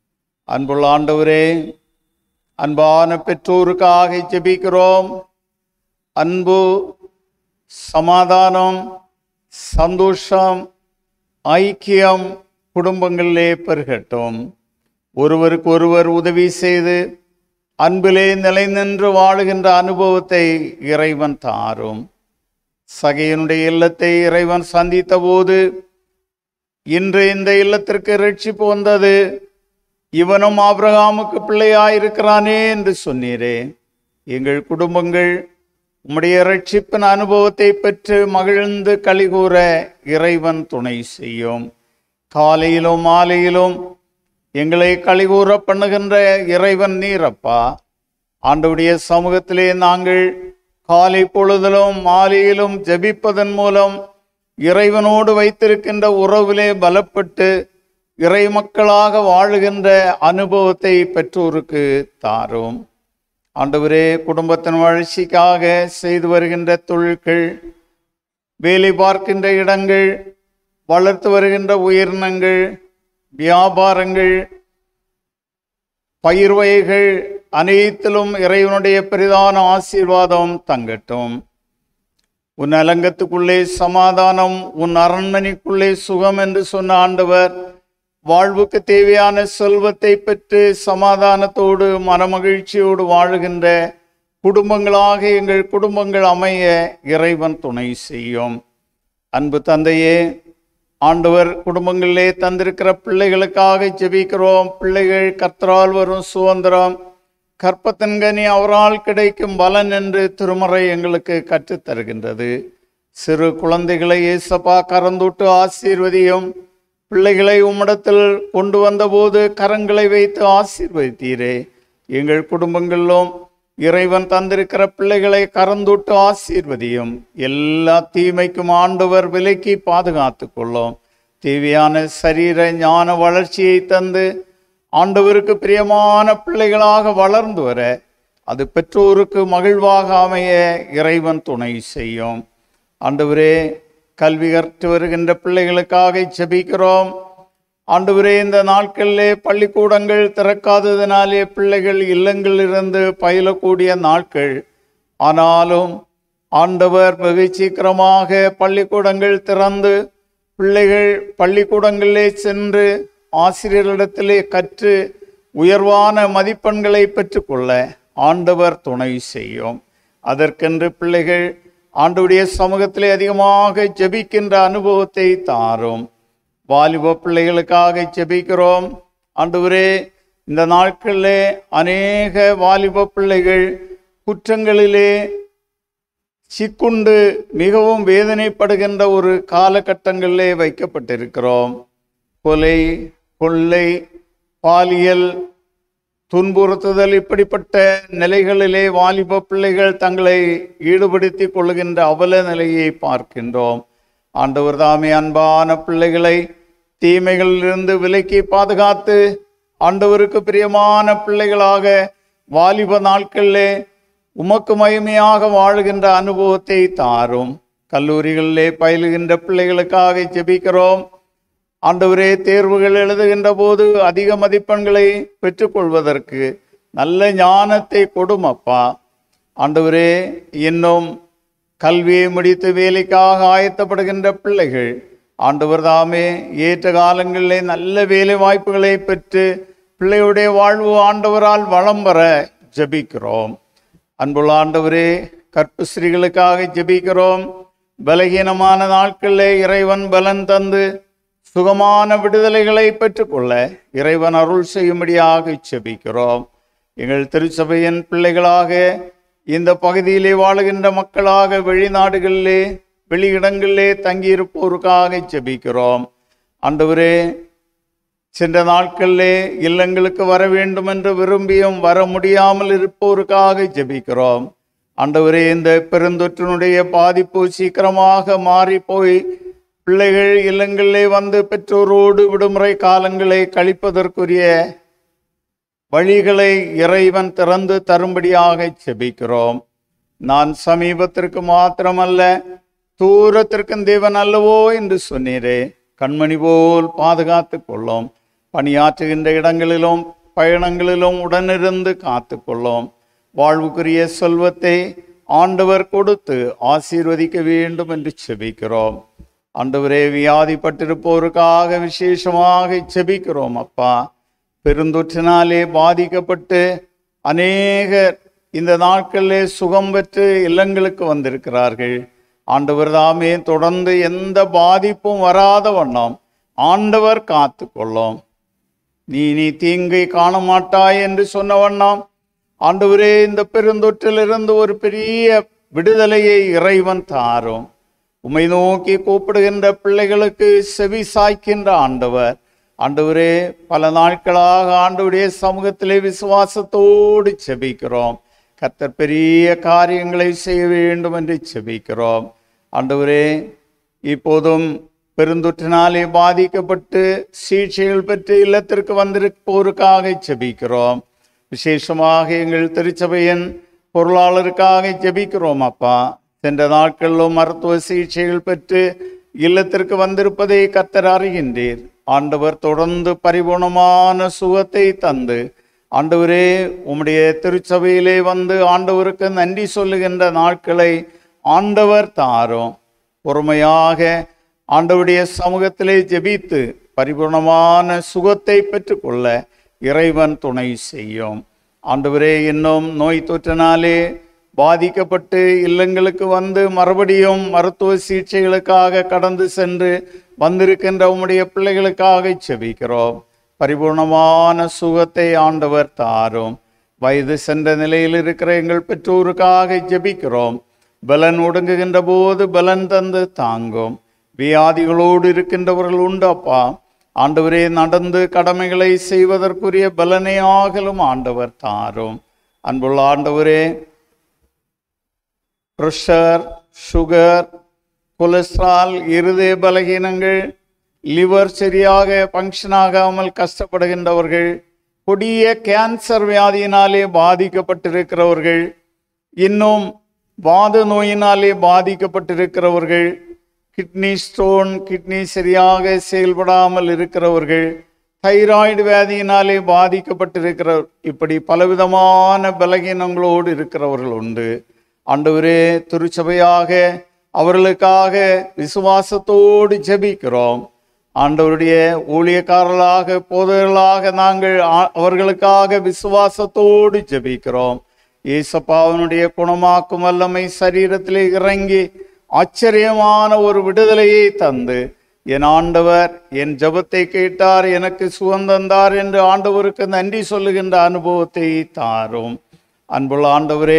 அன்புள்ள ஆண்டவரே அன்பான பெற்றோருக்காக ஜெபிக்கிறோம் அன்பு சமாதானம் சந்தோஷம் ஐக்கியம் குடும்பங்களிலே பெருகட்டும் ஒருவருக்கு ஒருவர் உதவி செய்து அன்பிலே நிலைநின்று வாழுகின்ற அனுபவத்தை இறைவன் தாரும் சகையனுடைய இல்லத்தை இறைவன் சந்தித்த போது இன்று இந்த இல்லத்திற்கு ரட்சிப்பு வந்தது இவனும் ஆபிரகாமுக்கு பிள்ளையாயிருக்கிறானே என்று சொன்னீரே எங்கள் குடும்பங்கள் உம்முடைய ரட்சிப்பின் அனுபவத்தை பெற்று மகிழ்ந்து கலிகூற இறைவன் துணை செய்யும் காலையிலும் மாலையிலும் எங்களை கலிகூற பண்ணுகின்ற இறைவன் நீரப்பா ஆண்டவுடைய சமூகத்திலே நாங்கள் காலை பொழுதிலும் மாலையிலும் ஜெபிப்பதன் மூலம் இறைவனோடு வைத்திருக்கின்ற உறவிலே பலப்பட்டு இறை மக்களாக வாழுகின்ற அனுபவத்தை பெற்றோருக்கு தாரும் ஆண்டவரே குடும்பத்தின் வளர்ச்சிக்காக செய்து வருகின்ற தொழில்கள் வேலை பார்க்கின்ற இடங்கள் வளர்த்து வருகின்ற உயிரினங்கள் வியாபாரங்கள் பயிர் வகைகள் அனைத்திலும் இறைவனுடைய பிரதான ஆசீர்வாதம் தங்கட்டும் உன் அலங்கத்துக்குள்ளே சமாதானம் உன் அரண்மனைக்குள்ளே சுகம் என்று சொன்ன ஆண்டவர் வாழ்வுக்கு தேவையான செல்வத்தை பெற்று சமாதானத்தோடு மனமகிழ்ச்சியோடு வாழுகின்ற குடும்பங்களாக எங்கள் குடும்பங்கள் அமைய இறைவன் துணை செய்யும் அன்பு தந்தையே ஆண்டவர் குடும்பங்களிலே தந்திருக்கிற பிள்ளைகளுக்காக ஜெபிக்கிறோம் பிள்ளைகள் கர்த்தரால் வரும் சுதந்திரம் கற்பத்தின்கனி அவரால் கிடைக்கும் பலன் என்று திருமறை எங்களுக்கு கற்றுத் தருகின்றது சிறு குழந்தைகளை ஏசப்பா கரந்தூட்டு ஆசீர்வதியும் பிள்ளைகளை உம்மிடத்தில் கொண்டு வந்தபோது கரங்களை வைத்து ஆசீர்வதித்தீரே எங்கள் குடும்பங்களிலும் இறைவன் தந்திருக்கிற பிள்ளைகளை கரந்தூட்டு ஆசீர்வதியும் எல்லா தீமைக்கும் ஆண்டவர் விலக்கி பாதுகாத்து கொள்ளும் தேவையான சரீர ஞான வளர்ச்சியை தந்து ஆண்டவருக்கு பிரியமான பிள்ளைகளாக வளர்ந்து வர அது பெற்றோருக்கு மகிழ்வாக அமைய இறைவன் துணை செய்யும் ஆண்டவரே கல்வி கற்று வருகின்ற பிள்ளைகளுக்காக ஜெபிக்கிறோம் ஆண்டவரே இந்த நாட்களிலே பள்ளிக்கூடங்கள் திறக்காததினாலே பிள்ளைகள் இல்லங்களிலிருந்து பயிலக்கூடிய நாட்கள் ஆனாலும் ஆண்டவர் வெகு சீக்கிரமாக பள்ளிக்கூடங்கள் திறந்து பிள்ளைகள் பள்ளிக்கூடங்களிலே சென்று ஆசிரியர்களிடத்திலே கற்று உயர்வான மதிப்பெண்களை பெற்றுக்கொள்ள ஆண்டவர் துணை செய்யும் அதற்கென்று பிள்ளைகள் ஆண்டுடைய சமூகத்திலே அதிகமாக ஜெபிக்கின்ற அனுபவத்தை தாரும் வாலிப பிள்ளைகளுக்காக ஜெபிக்கிறோம் ஆண்டவரே இந்த நாட்களிலே அநேக வாலிப பிள்ளைகள் குற்றங்களிலே சிக்குண்டு மிகவும் வேதனைப்படுகின்ற ஒரு காலகட்டங்களிலே வைக்கப்பட்டிருக்கிறோம் கொலை கொள்ளை பாலியல் துன்புறுத்துதல் இப்படிப்பட்ட நிலைகளிலே வாலிப பிள்ளைகள் தங்களை ஈடுபடுத்திக் கொள்கின்ற அவல நிலையை பார்க்கின்றோம் ஆண்டவர் தாமே அன்பான பிள்ளைகளை தீமைகளிலிருந்து விலக்கி பாதுகாத்து ஆண்டவருக்கு பிரியமான பிள்ளைகளாக வாலிப நாட்களிலே உமக்கு மகிமையாக வாழுகின்ற அனுபவத்தை தாரும் கல்லூரிகளிலே பயிலுகின்ற பிள்ளைகளுக்காக ஜெபிக்கிறோம் ஆண்டவரே தேர்வுகள் எழுதுகின்ற போது அதிக மதிப்பெண்களை பெற்றுக்கொள்வதற்கு நல்ல ஞானத்தை கொடும் அப்பா ஆண்டவரே இன்னும் கல்வியை முடித்து வேலைக்காக ஆயத்தப்படுகின்ற பிள்ளைகள் ஆண்டவர் தாமே ஏற்ற காலங்களிலே நல்ல வேலை வாய்ப்புகளை பெற்று பிள்ளையுடைய வாழ்வு ஆண்டவரால் வளம் பெற ஜெபிக்கிறோம் அன்புள்ள ஆண்டவரே கற்புஸ்ரீகளுக்காக ஜெபிக்கிறோம் பலகீனமான நாட்களிலே இறைவன் பலன் தந்து சுகமான விடுதலைகளை பெற்றுக்கொள்ள இறைவன் அருள் செய்யும்படியாக செபிக்கிறோம் எங்கள் திருச்சபையின் பிள்ளைகளாக இந்த பகுதியிலே வாழுகின்ற மக்களாக வெளிநாடுகளிலே வெளியிடங்களிலே தங்கியிருப்போருக்காக ஜெபிக்கிறோம் ஆண்டவரே சென்ற நாட்களிலே இல்லங்களுக்கு வர வேண்டும் என்று விரும்பியும் வர முடியாமல் இருப்போருக்காக ஜெபிக்கிறோம் ஆண்டவரே இந்த பெருந்தொற்றினுடைய பாதிப்பு சீக்கிரமாக மாறி போய் பிள்ளைகள் இல்லங்களிலே வந்து பெற்றோரோடு விடுமுறை காலங்களை கழிப்பதற்குரிய வழிகளை இறைவன் திறந்து தரும்படியாக செபிக்கிறோம் நான் சமீபத்திற்கு மாத்திரமல்ல தூரத்திற்கும் தேவன் அல்லவோ என்று சொன்னீரே கண்மணி போல் பாதுகாத்து கொள்ளும் பணியாற்றுகின்ற இடங்களிலும் பயணங்களிலும் உடனிருந்து காத்துக்கொள்ளும் வாழ்வுக்குரிய செல்வத்தை ஆண்டவர் கொடுத்து ஆசீர்வதிக்க வேண்டும் என்று செபிக்கிறோம் ஆண்டவரே வியாதிப்பட்டிருப்போருக்காக விசேஷமாக செபிக்கிறோம் அப்பா பெருந்தொற்றினாலே பாதிக்கப்பட்டு அநேகர் இந்த நாட்களிலே சுகம் பெற்று இல்லங்களுக்கு வந்திருக்கிறார்கள் ஆண்டவர் தாமே தொடர்ந்து எந்த பாதிப்பும் வராத வண்ணம் ஆண்டவர் காத்து கொள்ளும் நீ நீ தீங்கை காண மாட்டாய் என்று சொன்ன வண்ணம் ஆண்டவரே இந்த பெருந்தொற்றிலிருந்து ஒரு பெரிய விடுதலையை இறைவன் தாரும் உமை நோக்கி கூப்பிடுகின்ற பிள்ளைகளுக்கு செவி சாய்க்கின்ற ஆண்டவர் ஆண்டவரே பல நாட்களாக ஆண்டவருடைய சமூகத்திலே விசுவாசத்தோடு செபிக்கிறோம் கர்த்தர் பெரிய காரியங்களை செய்ய வேண்டும் என்று செபிக்கிறோம் ஆண்டவரே இப்போதும் பெருந்தொற்றினாலே பாதிக்கப்பட்டு சிகிச்சைகள் பெற்று இல்லத்திற்கு வந்திருப்போருக்காக செபிக்கிறோம் விசேஷமாக எங்கள் திருச்சபையின் பொருளாளருக்காக ஜெபிக்கிறோம் அப்பா சென்ற நாட்களிலும் மருத்துவ சிகிச்சைகள் பெற்று இல்லத்திற்கு வந்திருப்பதை கத்தர் அறிகின்றீர் ஆண்டவர் தொடர்ந்து பரிபூர்ணமான சுகத்தை தந்து ஆண்டவரே உம்முடைய திருச்சபையிலே வந்து ஆண்டவருக்கு நன்றி சொல்லுகின்ற நாட்களை ஆண்டவர் தாரும் பொறுமையாக ஆண்டவருடைய சமூகத்திலே ஜெபித்து பரிபூர்ணமான சுகத்தை பெற்றுக்கொள்ள இறைவன் துணை செய்யும் ஆண்டவரே இன்னும் நோய் தொற்றினாலே பாதிக்கப்பட்டு இல்லங்களுக்கு வந்து மறுபடியும் மருத்துவ சிகிச்சைகளுக்காக கடந்து சென்று வந்திருக்கின்ற உம்முடைய பிள்ளைகளுக்காக செபிக்கிறோம் பரிபூர்ணமான சுகத்தை ஆண்டவர் தாரும் வயது சென்ற நிலையில் இருக்கிற எங்கள் பெற்றோருக்காக ஜெபிக்கிறோம் பலன் ஒடுங்குகின்ற போது பலன் தந்து தாங்கும் வியாதிகளோடு இருக்கின்றவர்கள் உண்டு அப்பா ஆண்டவரே நடந்து கடமைகளை செய்வதற்குரிய பலனை ஆகலும் ஆண்டவர் தாரும் அன்புள்ள ஆண்டவரே ப்ரெஷர் சுகர் கொலஸ்ட்ரால் இருதய பலகீனங்கள் லிவர் சரியாக ஃபங்க்ஷன் ஆகாமல் கஷ்டப்படுகின்றவர்கள் கொடிய கேன்சர் வியாதியினாலே பாதிக்கப்பட்டிருக்கிறவர்கள் இன்னும் வாத நோயினாலே பாதிக்கப்பட்டிருக்கிறவர்கள் கிட்னி ஸ்டோன் கிட்னி சரியாக செயல்படாமல் இருக்கிறவர்கள் தைராய்டு வியாதியினாலே பாதிக்கப்பட்டிருக்கிற இப்படி பலவிதமான பலகீனங்களோடு இருக்கிறவர்கள் உண்டு ஆண்டவரே திருச்சபையாக அவர்களுக்காக விசுவாசத்தோடு ஜெபிக்கிறோம் ஆண்டவருடைய ஊழியக்காரர்களாக போதர்களாக நாங்கள் ஆ- அவர்களுக்காக விசுவாசத்தோடு ஜெபிக்கிறோம் ஏசப்பாவனுடைய குணமாக்கும் வல்லமை சரீரத்திலே இறங்கி ஆச்சரியமான ஒரு விடுதலையை தந்து என் ஆண்டவர் என் ஜெபத்தை கேட்டார் எனக்கு சுகந்தந்தார் என்று ஆண்டவருக்கு நன்றி சொல்லுகின்ற அனுபவத்தை தாரும் அன்புள்ள ஆண்டவரே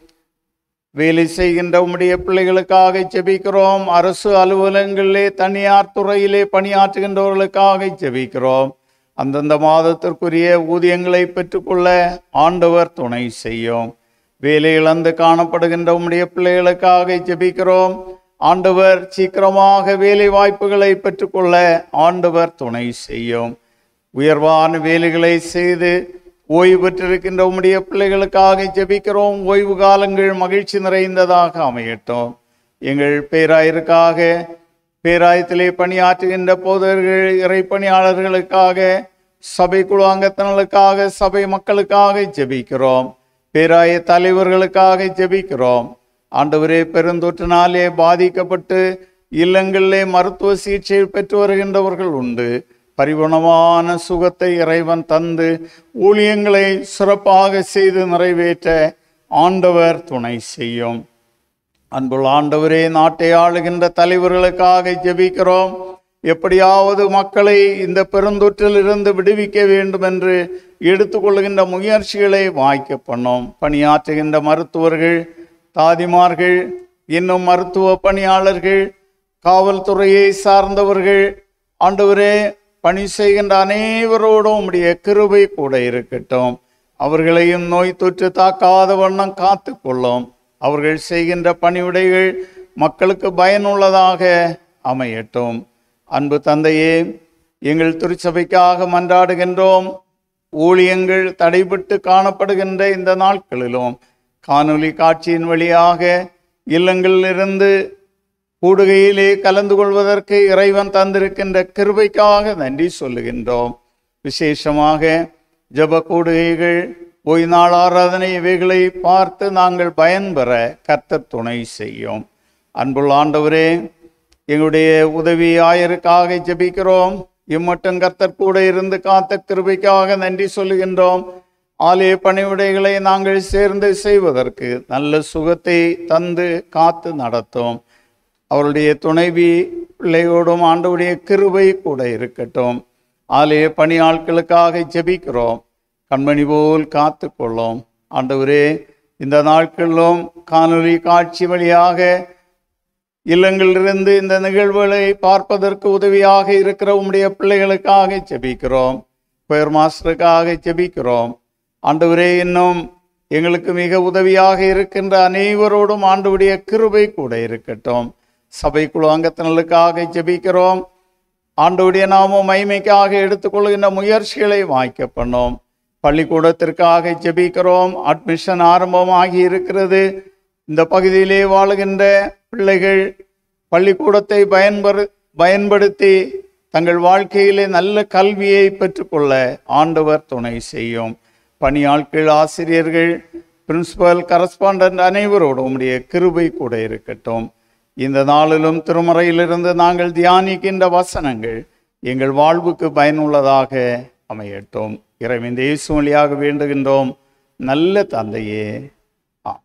வேலை செய்கின்ற உம்முடைய பிள்ளைகளுக்காக ஜெபிக்கிறோம் அரசு அலுவலகங்களிலே தனியார் துறையிலே பணியாற்றுகின்றவர்களுக்காக ஜெபிக்கிறோம் அந்தந்த மாதத்திற்குரிய ஊதியங்களை பெற்றுக்கொள்ள ஆண்டவர் துணை செய்யும் வேலை இழந்து காணப்படுகின்ற உம்முடைய பிள்ளைகளுக்காக ஜெபிக்கிறோம் ஆண்டவர் சீக்கிரமாக வேலை வாய்ப்புகளை பெற்றுக்கொள்ள ஆண்டவர் துணை செய்யும் உயர்வான வேலைகளை செய்து ஓய்வு பெற்றிருக்கின்ற உம்முடைய பிள்ளைகளுக்காக ஜெபிக்கிறோம் ஓய்வு காலங்கள் மகிழ்ச்சி நிறைந்ததாக அமையட்டும் எங்கள் பேராயருக்காக பேராயத்திலே பணியாற்றுகின்ற போதர்கள் இறைப்பணியாளர்களுக்காக சபை குழு அங்கத்தினர்களுக்காக சபை மக்களுக்காக ஜெபிக்கிறோம் பேராய தலைவர்களுக்காக ஜெபிக்கிறோம் ஆண்டவரே பெருந்தொற்றினாலே பாதிக்கப்பட்டு இல்லங்களிலே மருத்துவ சிகிச்சை பெற்று வருகின்றவர்கள் உண்டு பரிபூர்ணமான சுகத்தை இறைவன் தந்து ஊழியங்களை சிறப்பாக செய்து நிறைவேற்ற ஆண்டவர் துணை செய்யும் அன்புள்ள ஆண்டவரே நாட்டை ஆளுகின்ற தலைவர்களுக்காக ஜெபிக்கிறோம் எப்படியாவது மக்களை இந்த பெருந்தொற்றில் இருந்து விடுவிக்க வேண்டும் என்று எடுத்துக்கொள்கின்ற முயற்சிகளை வாய்க்க பண்ணோம் பணியாற்றுகின்ற மருத்துவர்கள் தாதிமார்கள் இன்னும் மருத்துவ பணியாளர்கள் காவல்துறையை சார்ந்தவர்கள் ஆண்டவரே பணி செய்கின்ற அனைவரோடும் உம்முடைய கிருபை கூட இருக்கட்டும் அவர்களையும் நோய் தொற்று தாக்காத வண்ணம் காத்து கொள்ளும் அவர்கள் செய்கின்ற பணிவிடைகள் மக்களுக்கு பயனுள்ளதாக அமையட்டும் அன்பு தந்தையே எங்கள் திருச்சபைக்காக மன்றாடுகின்றோம் ஊழியங்கள் தடைபட்டு காணப்படுகின்ற இந்த நாட்களிலும் காணொளி காட்சியின் வழியாக இல்லங்களிலிருந்து கூடுகையிலே கலந்து கொள்வதற்கு இறைவன் தந்திருக்கின்ற கிருபைக்காக நன்றி சொல்லுகின்றோம் விசேஷமாக ஜப கூடுகைகள் ஓய் நாள் ஆராதனை இவைகளை பார்த்து நாங்கள் பயன்பெற கர்த்தர் துணை செய்யும் அன்புள்ள ஆண்டவரே எங்களுடைய உதவி ஆயருக்காக ஜெபிக்கிறோம் இம்மட்டும் கர்த்தர் கூட இருந்து காத்த கிருபைக்காக நன்றி சொல்லுகின்றோம் ஆலய பணிவிடைகளை நாங்கள் சேர்ந்து செய்வதற்கு நல்ல சுகத்தை தந்து காத்து நடத்தும் அவருடைய துணைவி பிள்ளையோடும் ஆண்டவுடைய கிருபை கூட இருக்கட்டும் ஆலய பணியாட்களுக்காக ஜெபிக்கிறோம் கண்மணி போல் காத்து கொள்ளும் ஆண்டவரே இந்த நாட்களிலும் காணொளி காட்சி வழியாக இல்லங்களிலிருந்து இந்த நிகழ்வுகளை பார்ப்பதற்கு உதவியாக இருக்கிற உம்முடைய பிள்ளைகளுக்காக ஜெபிக்கிறோம் பேர் மாஸ்டருக்காக ஜெபிக்கிறோம் ஆண்டவரே இன்னும் எங்களுக்கு மிக உதவியாக இருக்கின்ற அனைவரோடும் ஆண்டவுடைய கிருபை கூட இருக்கட்டும் சபைக்குழு அங்கத்தினர்களுக்காக ஜெபிக்கிறோம் ஆண்டவுடைய நாமம் மைமைக்காக எடுத்துக்கொள்கின்ற முயற்சிகளை வாய்க்க பண்ணோம் பள்ளிக்கூடத்திற்காக ஜெபிக்கிறோம் அட்மிஷன் ஆரம்பமாகி இருக்கிறது இந்த பகுதியிலே வாழுகின்ற பிள்ளைகள் பள்ளிக்கூடத்தை பயன்படு பயன்படுத்தி தங்கள் வாழ்க்கையிலே நல்ல கல்வியை பெற்றுக்கொள்ள ஆண்டவர் துணை செய்யும் பணியாட்கள் ஆசிரியர்கள் பிரின்சிபல் கரஸ்பாண்டன்ட் அனைவரோடும் உம்முடைய கிருபை கூட இருக்கட்டும் இந்த நாளிலும் திருமறையிலிருந்து நாங்கள் தியானிக்கின்ற வசனங்கள் எங்கள் வாழ்வுக்கு பயனுள்ளதாக அமையட்டும் இறைவன் இயேசு வழியாக வேண்டுகின்றோம் நல்ல தந்தையே ஆமென்.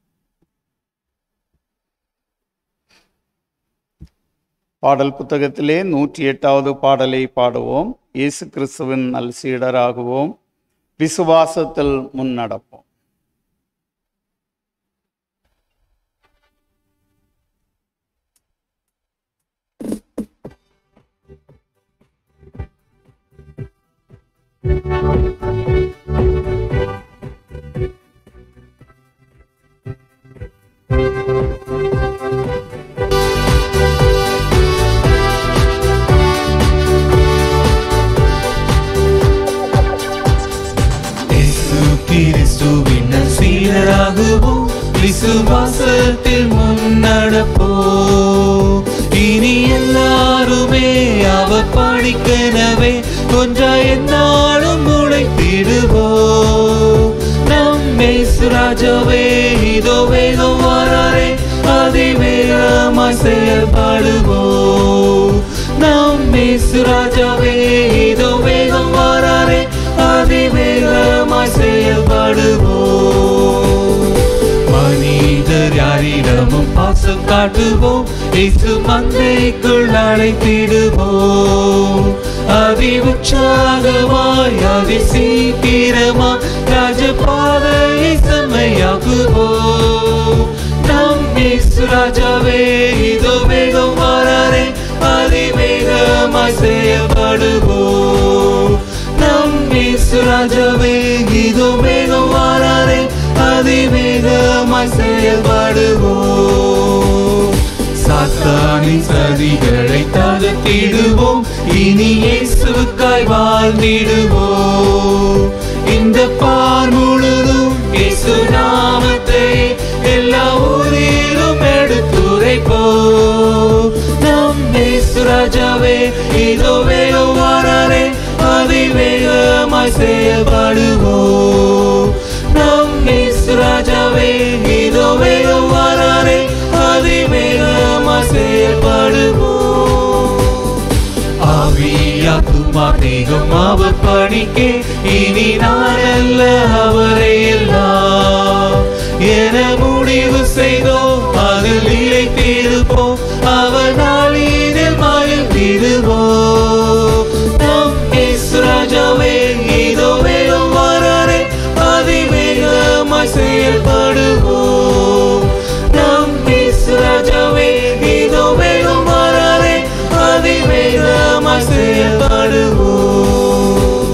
பாடல் புத்தகத்திலே நூற்றி எட்டாவது பாடலை பாடுவோம் இயேசு கிறிஸ்துவின் நல் சீடராகுவோம் விசுவாசத்தில் முன்னடப்போம் இயேசு கிறிஸ்துவின் சீடராகுவோம் விசுவாசத்தில் முன்னடப்போம் இனி எல்லாருமே அவர் படிக்கனவே கொஞ்சா என்னாலும் உழைத்திடுவோம் நம் ராஜாவே இதோ வேகம் வராரே அதிவேகமாய் செயல்படுவோம் நம் ராஜாவே இதோ வேகம் வராரே அதிவேகமாய் செயல்படுவோம் மனிதர் யாரிடமும் பாசம் காட்டுவோம் இயேசு மந்தைக்குள் அழைத்திடுவோம் அதி உற்சாகமாய் அதி சீக்கிரமா ராஜபாதையை செம்மையாக்குவோம் நம் இயேசு ராஜாவே இதோ வேகம் வராரே அதி வேகமாய் செயல்படுவோம் நம் இயேசு ராஜாவே இதோ வேகம் வராரே அதிவேகமாய் செயல்படுவோம் சாத்தானின் சதிகளை தகர்த்திடுவோம் இனி இயேசுவுக்காய் வாழ்ந்திடுவோம் இந்த பார் முழுதும் இயேசு நாமத்தை எல்லா ஊரிலும் எடுத்துரைப்போம் நம் இயேசு ராஜாவே இதோ வேகம் வராரே அதிவேகமாய் செயல்படுவோம் நம் இயேசு ராஜாவே இதோ வேகம் வராரே அதிவேகமாய் செயல்படுவோம் ஆவியாத்துமா தேகம் அவர் பணிக்கே இனி நான் அல்ல அவரை எல்லாம் என முடிவு செய்தோம் அதில் நிலைத்திருப்போம் அவர் நாளினில் மகிழ்ந்திடுவோம் நம் இயேசு ராஜாவே இதோ வேகம் வராரே அதிவேகமாய் செயல்படுவோம் நம் இயேசு ராஜாவே இதோ வேகம் வராரே அதிவேகமாய் செயல்படுவோம்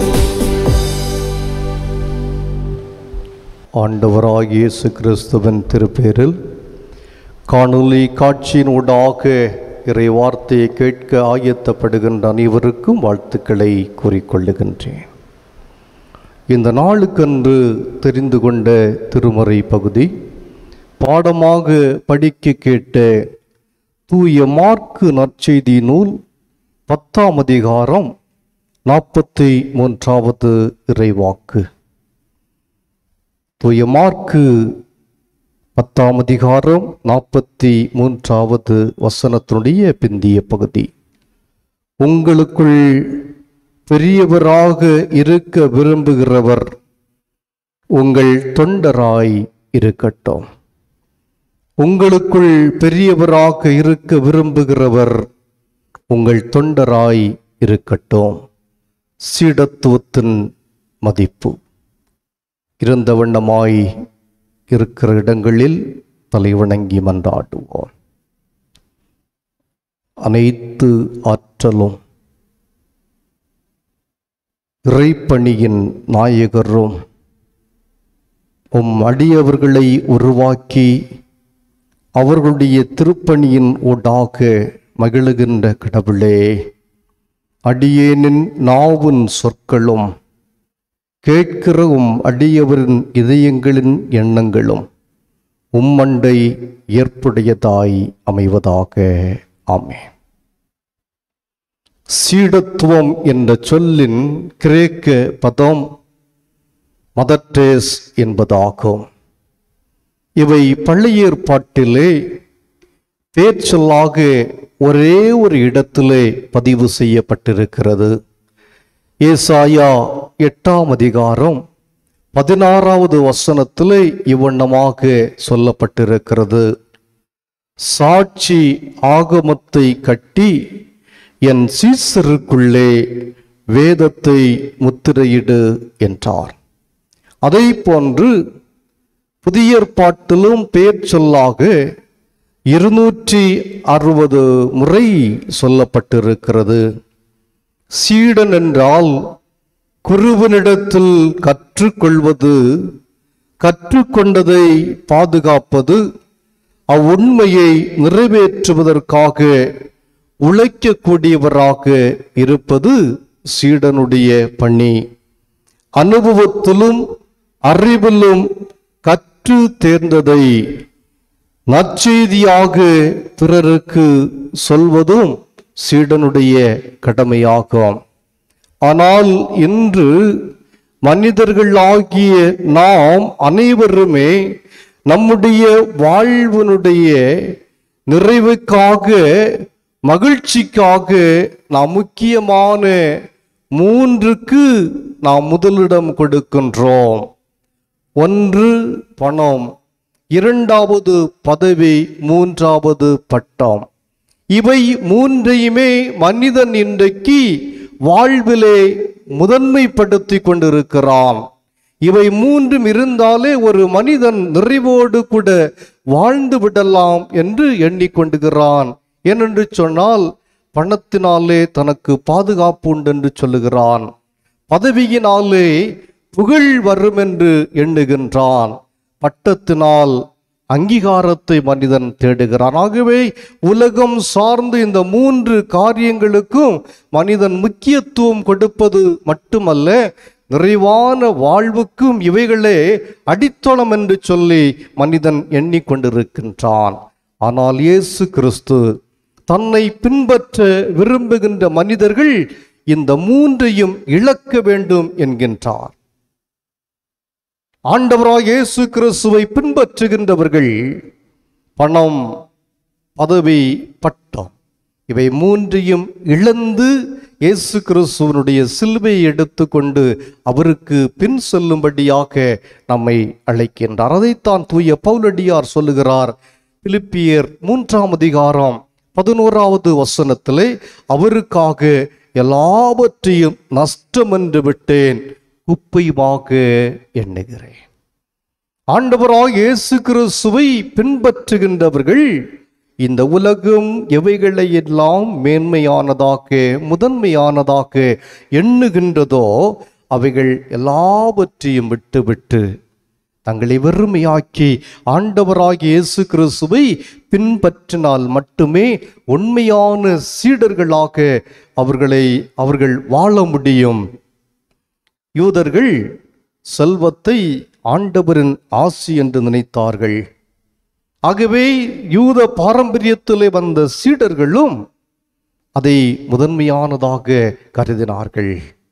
ஆண்டவராக இயேசு கிறிஸ்துவின் திருப்பேரில் காணொளி காட்சியினூடாக இறை வார்த்தையை கேட்க ஆயத்தப்படுகின்ற அனைவருக்கும் வாழ்த்துக்களை கூறிக்கொள்ளுகின்றேன் இந்த நாளுக்கன்று தெரிந்து கொண்ட திருமறை பகுதி பாடமாக படிக்க கேட்ட தூய மார்க்கு நற்செய்தி நூல் பத்தாம் அதிகாரம் நாற்பத்தி மூன்றாவது இறைவாக்கு தூய மார்க்கு பத்தாம் அதிகாரம் நாற்பத்தி மூன்றாவது வசனத்தினுடைய பிந்திய பகுதி உங்களுக்குள் பெரியவராக இருக்க விரும்புகிறவர் உங்கள் தொண்டராய் இருக்கட்டும் உங்களுக்குள் பெரியவராக இருக்க விரும்புகிறவர் உங்கள் தொண்டராய் இருக்கட்டும் சீடத்துவத்தின் மதிப்பு இருந்த வண்ணமாய் இருக்கிற இடங்களில் தலைவணங்கி மன்றாடுவோம் அனைத்து ஆற்றலும் இறைப்பணியின் நாயகரும் உம் அடியவர்களை உருவாக்கி அவர்களுடைய திருப்பணியின் ஊடாக மகிழுகின்ற கடவுளே அடியேனின் நாவின் சொற்களும் கேட்கிற உம் அடியவரின் இதயங்களின் எண்ணங்களும் உம்மண்டை ஏற்புடையதாய் அமைவதாக ஆமே சீடத்துவம் என்ற சொல்லின் கிரேக்க பதம் மதர்டேஸ் என்பதாகும் இவை பழைய ஏற்பாட்டிலே பேச்சொல்லாக ஒரே ஒரு இடத்திலே பதிவு செய்யப்பட்டிருக்கிறது ஏசாயா எட்டாம் அதிகாரம் பதினாறாவது வசனத்திலே இவ்வண்ணமாக சொல்லப்பட்டிருக்கிறது சாட்சி ஆகமத்தை கட்டி என் சீசருக்குள்ளே வேதத்தை முத்திரையிடு என்றார் அதை போன்று புதிய ஏற்பாட்டிலும் பெயர் சொல்லாக இருநூற்றி அறுபது முறை சொல்லப்பட்டிருக்கிறது சீடன் என்றால் குருவனிடத்தில் கற்றுக்கொள்வது கற்றுக்கொண்டதை பாதுகாப்பது அவ்வுண்மையை நிறைவேற்றுவதற்காக உழைக்கக்கூடியவராக இருப்பது சீடனுடைய பணி அனுபவத்திலும் அறிவிலும் கற்று தேர்ந்ததை நற்செய்தியாக பிறருக்கு சொல்வதும் சீடனுடைய கடமையாகும் ஆனால் இன்று மனிதர்களாகிய நாம் அனைவருமே நம்முடைய வாழ்வினுடைய நிறைவுக்காக மகிழ்ச்சிக்காக நாம் முக்கியமான மூன்றுக்கு நாம் முதலிடம் கொடுக்கின்றோம் ஒன்று பணம் இரண்டாவது பதவி மூன்றாவது பட்டம் இவை மூன்றையுமே மனிதன் இன்றைக்கு வாழ்விலே முதன்மைப்படுத்தி கொண்டிருக்கிறான் இவை மூன்றும் இருந்தாலே ஒரு மனிதன் நிறைவோடு கூட வாழ்ந்து விடலாம் என்று எண்ணிக்கொண்டுகிறான் ஏனென்று சொன்னால் பணத்தினாலே தனக்கு பாதுகாப்பு உண்டு என்று சொல்லுகிறான் பதவியினாலே புகழ் வரும் என்று எண்ணுகின்றான் பட்டத்தினால் அங்கீகாரத்தை மனிதன் தேடுகிறான் ஆகவே உலகம் சார்ந்து இந்த மூன்று காரியங்களுக்கும் மனிதன் முக்கியத்துவம் கொடுப்பது மட்டுமல்ல நிறைவான வாழ்வுக்கும் இவைகளே அடித்தளம் என்று சொல்லி மனிதன் எண்ணிக்கொண்டிருக்கின்றான் ஆனால் இயேசு கிறிஸ்து தன்னை பின்பற்ற விரும்புகின்ற மனிதர்கள் இந்த மூன்றையும் இழக்க வேண்டும் என்கின்றார் ஆண்டவராக இயேசு கிறிஸ்துவை பின்பற்றுகின்றவர்கள் பணம் பதவி பட்டம் இவை மூன்றையும் இழந்து இயேசு கிறிஸ்துவனுடைய சிலுவையை எடுத்துக்கொண்டு அவருக்கு பின் செல்லும்படியாக நம்மை அழைக்கின்றார் அதைத்தான் தூய பவுலடியார் சொல்லுகிறார் பிலிப்பியர் மூன்றாம் அதிகாரம் பதினோராவது வசனத்திலே அவருக்காக எல்லாவற்றையும் நஷ்டமென்று விட்டேன் குப்பையுமாக எண்ணுகிறேன் ஆண்டவராக இயேசு கிறிஸ்துவை பின்பற்றுகின்றவர்கள் இந்த உலகம் எவைகளை எல்லாம் மேன்மையானதாக முதன்மையானதாக எண்ணுகின்றதோ அவைகள் எல்லாவற்றையும் விட்டுவிட்டு தங்களை வெறுமையாக்கி ஆண்டவராகிய இயேசு கிறிஸ்துவை பின்பற்றினால் மட்டுமே உண்மையான சீடர்களாக அவர்களை அவர்கள் வாழ முடியும் யூதர்கள் செல்வத்தை ஆண்டவரின் ஆசி என்று நினைத்தார்கள் ஆகவே யூத பாரம்பரியத்திலே வந்த சீடர்களும் அதை முதன்மையானதாக கருதினார்கள்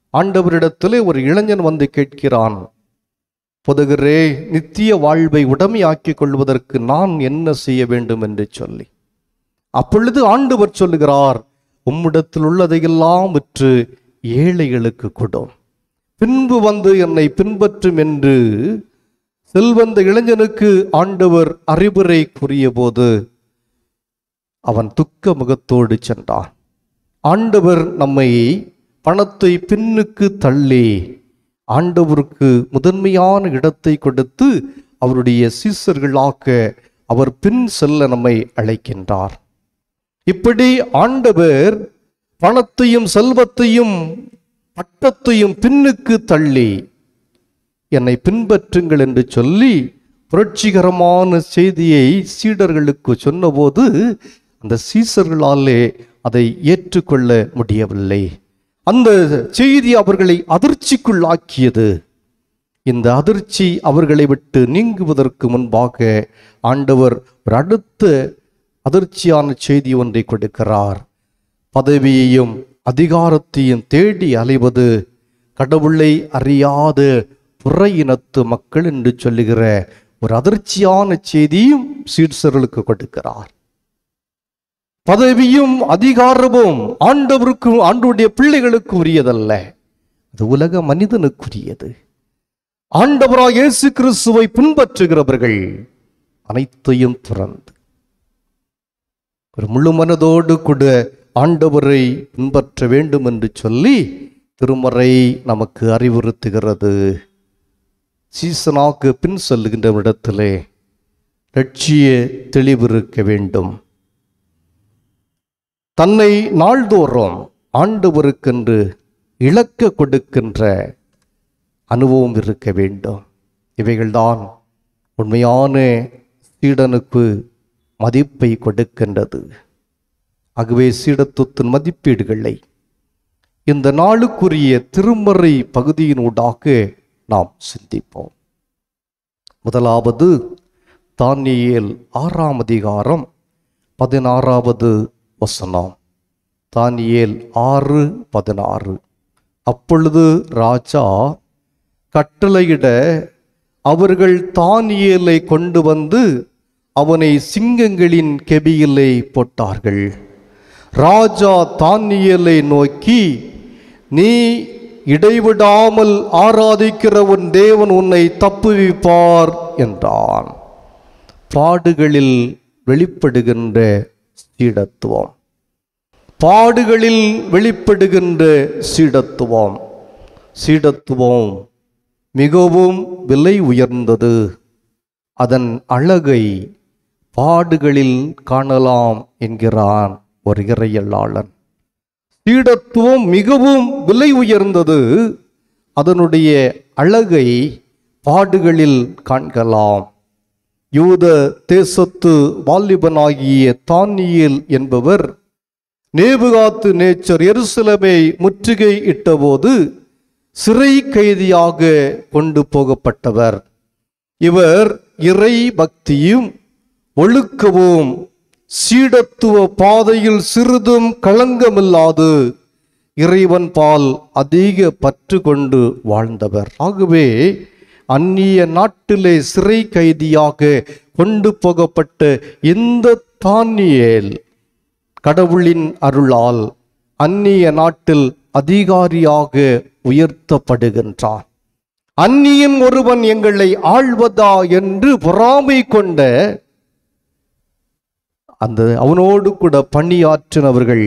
ஆண்டவரிடத்திலே ஒரு இளைஞன் வந்து கேட்கிறான் பொதுகிறே நித்திய வாழ்வை உடமையாக்கிக் கொள்வதற்கு நான் என்ன செய்ய வேண்டும் என்று சொல்லி அப்பொழுது ஆண்டவர் சொல்லுகிறார் உம்மிடத்தில் உள்ளதையெல்லாம் விற்று ஏழைகளுக்கு கொடும் பின்பு வந்து என்னை பின்பற்றும் என்று செல்வந்த இளைஞனுக்கு ஆண்டவர் அறிவுரை கூறியபோது அவன் துக்க முகத்தோடு சென்றான் ஆண்டவர் நம்மை பணத்தை பின்னுக்கு தள்ளி ஆண்டவருக்கு முதன்மையான இடத்தை கொடுத்து அவருடைய சீசர்களாக்க அவர் பின் செல்ல நம்மை அழைக்கின்றார் இப்படி ஆண்டவர் பணத்தையும் செல்வத்தையும் பட்டத்தையும் பின்னுக்கு தள்ளி என்னை பின்பற்றுங்கள் என்று சொல்லி புரட்சிகரமான செய்தியை சீடர்களுக்கு சொன்னபோது அந்த சீசர்களாலே அதை ஏற்றுக்கொள்ள முடியவில்லை அந்த செய்தி அவர்களை அதிர்ச்சிக்குள்ளாக்கியது இந்த அதிர்ச்சி அவர்களை விட்டு நீங்குவதற்கு முன்பாக ஆண்டவர் ஒரு அடுத்த அதிர்ச்சியான செய்தி ஒன்றை கொடுக்கிறார் பதவியையும் அதிகாரத்தையும் தேடி அலைவது கடவுளை அறியாத புற இனத்து மக்கள் என்று சொல்லுகிற ஒரு அதிர்ச்சியான செய்தியும் சீர்சர்களுக்கு கொடுக்கிறார் பதவியும் அதிகாரமும் ஆண்டவருக்கும் ஆண்டவருடைய பிள்ளைகளுக்கு உரியதல்ல அது உலக மனிதனுக்குரியது ஆண்டவராக இயேசு கிறிஸ்துவை பின்பற்றுகிறவர்கள் அனைத்தையும் துறந்து ஒரு முழு மனதோடு கூட ஆண்டவரை பின்பற்ற வேண்டும் என்று சொல்லி திருமறை நமக்கு அறிவுறுத்துகிறது சீசனாக்கு பின் செல்லுகின்ற இடத்திலே லட்சிய தெளிவிருக்க வேண்டும் தன்னை நாள்தோறும் ஆண்டவருக்கென்று இழக்க கொடுக்கின்ற அனுபவம் இருக்க வேண்டும் இவைகள்தான் உண்மையான சீடனுக்கு மதிப்பை கொடுக்கின்றது ஆகவே சீடத்துவத்தின் மதிப்பீடுகளை இந்த நாளுக்குரிய திருமறை பகுதியினூடாக நாம் சிந்திப்போம் முதலாவது தானியேல் ஆறாம் அதிகாரம் பதினாறாவது வசனம் தானியேல் ஆறு பதினாறு அப்பொழுது ராஜா கட்டளையிட அவர்கள் தானியேலை கொண்டு வந்து அவனை சிங்கங்களின் கெபியிலே போட்டார்கள் ராஜா தானியேலை நோக்கி நீ இடைவிடாமல் ஆராதிக்கிற உன் தேவன் உன்னை தப்புவிப்பார் என்றான் பாடுகளில் வெளிப்படுகின்ற சீடத்துவம் பாடுகளில் வெளிப்படுகின்ற சீடத்துவம் சீடத்துவம் மிகவும் விலை உயர்ந்தது அதன் அழகை பாடுகளில் காணலாம் என்கிறான் ஒரு இறையலாளன் சீடத்துவம் மிகவும் விலை உயர்ந்தது அதனுடைய அழகை பாடுகளில் காண்கலாம் யூத தேசத்து வாலிபனாகிய தானியேல் என்பவர் நேபுகாத்து நேச்சர் எருசலமை முற்றுகை இட்டபோது சிறை கைதியாக கொண்டு போகப்பட்டவர் இவர் இறை பக்தியும் ஒழுக்கமும் சீடத்துவ பாதையில் சிறிதும் களங்கமில்லாது இறைவன் பால் அதிக பற்று கொண்டு வாழ்ந்தவர் ஆகவே அந்நிய நாட்டிலே சிறை கைதியாக கொண்டு போகப்பட்ட இந்த தானியேல் கடவுளின் அருளால் அந்நிய நாட்டில் அதிகாரியாக உயர்த்தப்படுகின்றான் அந்நியன் ஒருவன் எங்களை ஆள்வதா என்று பொறாமை கொண்ட அந்த அவனோடு கூட பணியாற்றினவர்கள்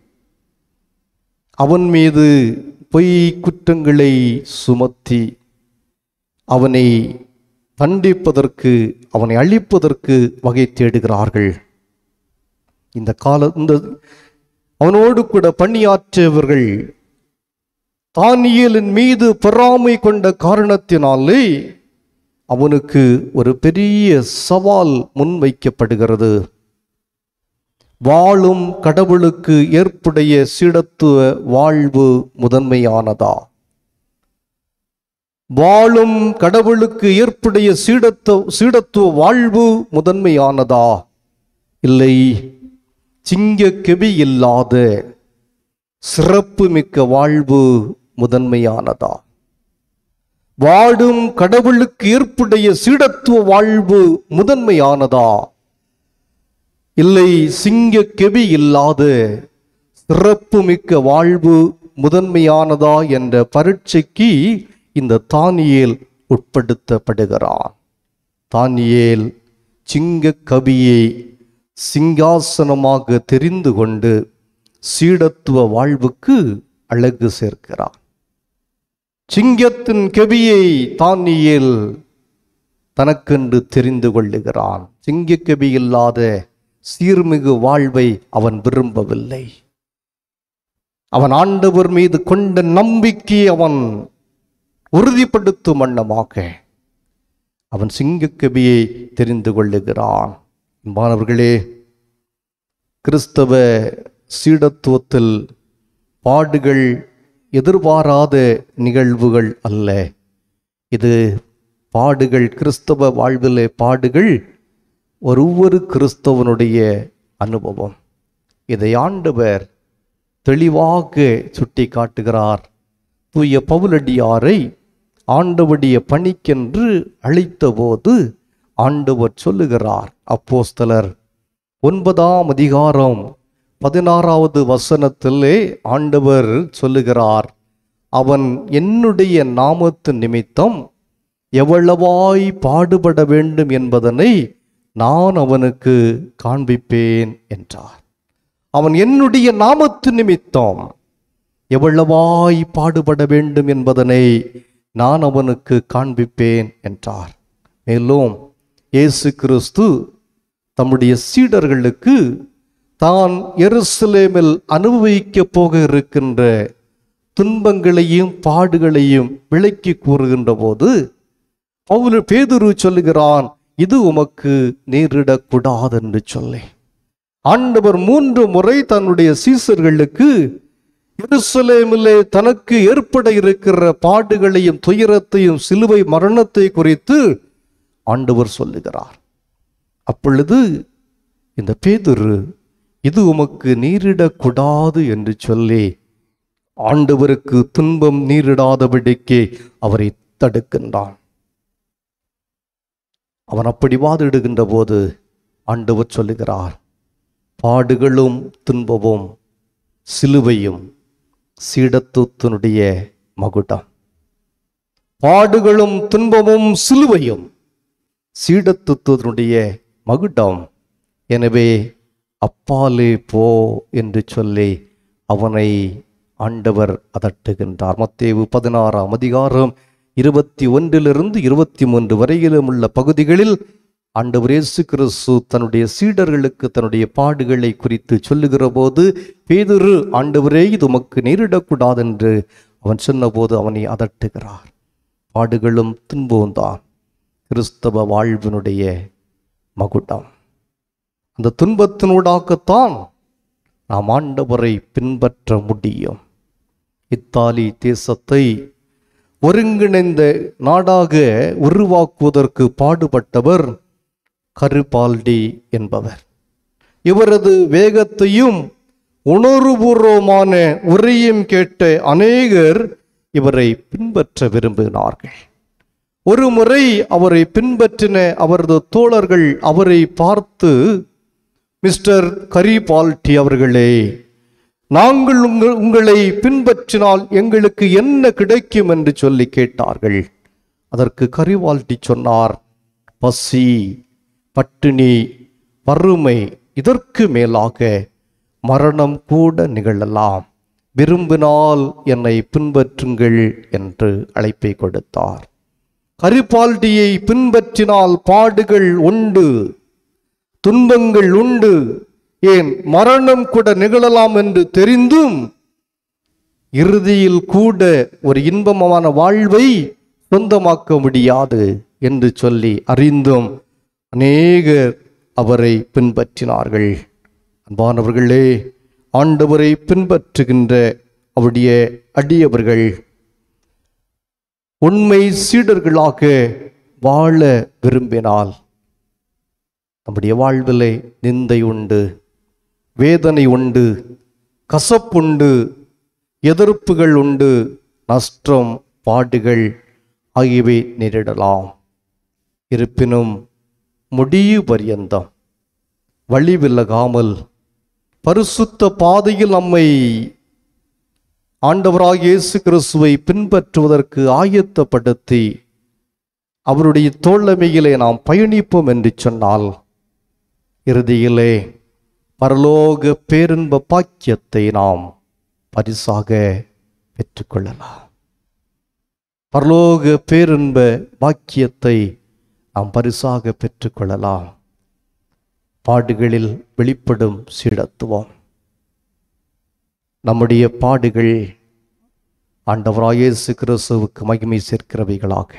அவன் மீது பொய் குற்றங்களை சுமத்தி அவனை தண்டிப்பதற்கு அவனை அழிப்பதற்கு வகை தேடுகிறார்கள் இந்த கால இந்த அவனோடு கூட பணியாற்றியவர்கள் தானியலின் மீது பொறாமை கொண்ட காரணத்தினாலே அவனுக்கு ஒரு பெரிய சவால் முன்வைக்கப்படுகிறது வாழும் கடவுளுக்கு ஏற்புடைய சீடத்துவ வாழ்வு முதன்மையானதா வாழும் கடவுளுக்கு ஏற்புடைய சீடத்துவ சீடத்துவ வாழ்வு முதன்மையானதா இல்லை சிங்க கெபி இல்லாத சிறப்பு மிக்க வாழ்வு முதன்மையானதா வாடும் கடவுளுக்கு ஏற்புடைய சீடத்துவ வாழ்வு முதன்மையானதா இல்லை சிங்க கெவி இல்லாத சிறப்புமிக்க வாழ்வு முதன்மையானதா என்ற பரீட்சைக்கு இந்த தானியேல் உட்படுத்தப்படுகிறான் தானியேல் சிங்க கவியை சிங்காசனமாக தெரிந்து கொண்டு சீடத்துவ வாழ்வுக்கு அழகு சேர்க்கிறான் சிங்கத்தின் கெவியை தானியேல் தனக்கென்று தெரிந்து கொள்ளுகிறான் சிங்கக்கெவி இல்லாத சீர்மிகு வாழ்வை அவன் விரும்பவில்லை அவன் ஆண்டவர் மீது கொண்ட நம்பிக்கை அவன் உறுதிப்படுத்தும் வண்ணமாக அவன் சிங்கக்கவியை தெரிந்து கொள்ளுகிறான் மாணவர்களே கிறிஸ்தவ சீடத்துவத்தில் பாடுகள் எதிர்பாராத நிகழ்வுகள் அல்ல இது பாடுகள் கிறிஸ்தவ வாழ்விலே பாடுகள் ஒவ்வொரு கிறிஸ்தவனுடைய அனுபவம் இதை ஆண்டவர் தெளிவாக சுட்டி காட்டுகிறார் தூய பவுலடியாரை ஆண்டவருடைய பணிக்கென்று அழைத்தபோது ஆண்டவர் சொல்லுகிறார் அப்போஸ்தலர் ஒன்பதாம் அதிகாரம் பதினாறாவது வசனத்திலே ஆண்டவர் சொல்லுகிறார் அவன் என்னுடைய நாமத்து நிமித்தம் எவ்வளவாய் பாடுபட வேண்டும் என்பதனை நான் அவனுக்கு காண்பிப்பேன் என்றார் அவன் என்னுடைய நாமத்து நிமித்தம் எவ்வளவாய் பாடுபட வேண்டும் என்பதனை நான் அவனுக்கு காண்பிப்பேன் என்றார் மேலும் இயேசு கிறிஸ்து தம்முடைய சீடர்களுக்கு தான் எருசலேமில் அனுபவிக்கப் போக இருக்கின்ற துன்பங்களையும் பாடுகளையும் விளக்கி கூறுகின்ற போது பவுல் பேதுரு சொல்லுகிறான் இது உமக்கு நேரிடக்கூடாது என்று சொல்லி ஆண்டவர் மூன்று முறை தன்னுடைய சீசர்களுக்கு எருசலேமிலே தனக்கு ஏற்பட இருக்கிற பாடுகளையும் துயரத்தையும் சிலுவை மரணத்தை குறித்து ஆண்டவர் சொல்லுகிறார் அப்பொழுது இந்த பேதுரு இது உமக்கு நேரிடக்கூடாது என்று சொல்லி ஆண்டவருக்கு துன்பம் நேரிடாதபடிக்கு அவரை தடுக்கின்றான் அவன் அப்படி வாதிடுகின்ற போது ஆண்டவர் சொல்லுகிறார் பாடுகளும் துன்பமும் சிலுவையும் சீடத்துவத்தினுடைய மகுடம் பாடுகளும் துன்பமும் சிலுவையும் சீடத்துவத்தினுடைய மகுடம் எனவே அப்பாலே போ என்று சொல்லி அவனை ஆண்டவர் அதட்டுகின்றார் மத்தேவு பதினாறாம் அதிகாரம் இருபத்தி ஒன்றிலிருந்து இருபத்தி மூன்று வரையிலும் உள்ள பகுதிகளில் ஆண்டவர் இயேசு கிறிஸ்து தன்னுடைய சீடர்களுக்கு தன்னுடைய பாடுகளை குறித்து சொல்லுகிற போது பேதுரு ஆண்டவரே இது உமக்கு நேரிடக்கூடாது என்று அவன் சொன்னபோது அவனை அதட்டுகிறார் பாடுகளும் துன்பமும் தான் கிறிஸ்தவ வாழ்வினுடைய மகுடம் அந்த துன்பத்தினூடாகத்தான் நாம் ஆண்டவரை பின்பற்ற முடியும் இத்தாலி தேசத்தை ஒருங்கிணைந்த நாடாக உருவாக்குவதற்கு பாடுபட்டவர் கருபால்டி என்பவர் இவரது வேகத்தையும் உணர்வுபூர்வமான உரையும் கேட்ட அநேகர் இவரை பின்பற்ற விரும்பினார்கள் ஒரு முறை அவரை பின்பற்றின அவரது தோழர்கள் அவரை பார்த்து மிஸ்டர் கரிபால்டி அவர்களே நாங்கள் உங்கள் உங்களை பின்பற்றினால் எங்களுக்கு என்ன கிடைக்கும் என்று சொல்லி கேட்டார்கள் அதற்கு கரிவால்டி சொன்னார் பசி பட்டினி வறுமை இதற்கு மேலாக மரணம் கூட நிகழலாம் விரும்பினால் என்னை பின்பற்றுங்கள் என்று அழைப்பை கொடுத்தார் கரிபால்டியை பின்பற்றினால் பாடுகள் உண்டு துன்பங்கள் உண்டு ஏன் மரணம் கூட நிகழலாம் என்று தெரிந்தும் இறுதியில் கூட ஒரு இன்பமான வாழ்வை சொந்தமாக்க முடியாது என்று சொல்லி அறிந்தும் அநேகர் அவரை பின்பற்றினார்கள் அன்பானவர்களே ஆண்டவரை பின்பற்றுகின்ற அவருடைய அடியவர்கள் உண்மை சீடர்களாக வாழ விரும்பினால் நம்முடைய வாழ்விலே நிந்தை உண்டு வேதனை உண்டு கசப்புண்டு எதிர்ப்புகள் உண்டு நஷ்டம் பாடுகள் ஆகியவை நேரிடலாம் இருப்பினும் முடிவு பரியந்தம் வழி விலகாமல் பரிசுத்த பாதையில் நம்மை ஆண்டவராக இயேசு கிறிஸ்துவை பின்பற்றுவதற்கு ஆயத்தப்படுத்தி அவருடைய தோழமையிலே நாம் பயணிப்போம் என்று சொன்னால் இறுதியிலே பரலோக பேரின்ப பாக்கியத்தை நாம் பரிசாக பெற்றுக்கொள்ளலாம் பரலோக பேரின்ப பாக்கியத்தை நாம் பரிசாக பெற்றுக்கொள்ளலாம் பாடுகளில் வெளிப்படும் சீடத்துவம் நம்முடைய பாடுகள் ஆண்டவராக இயேசு கிறிஸ்துவுக்கு மகிமை சேர்க்கிறவைகளாக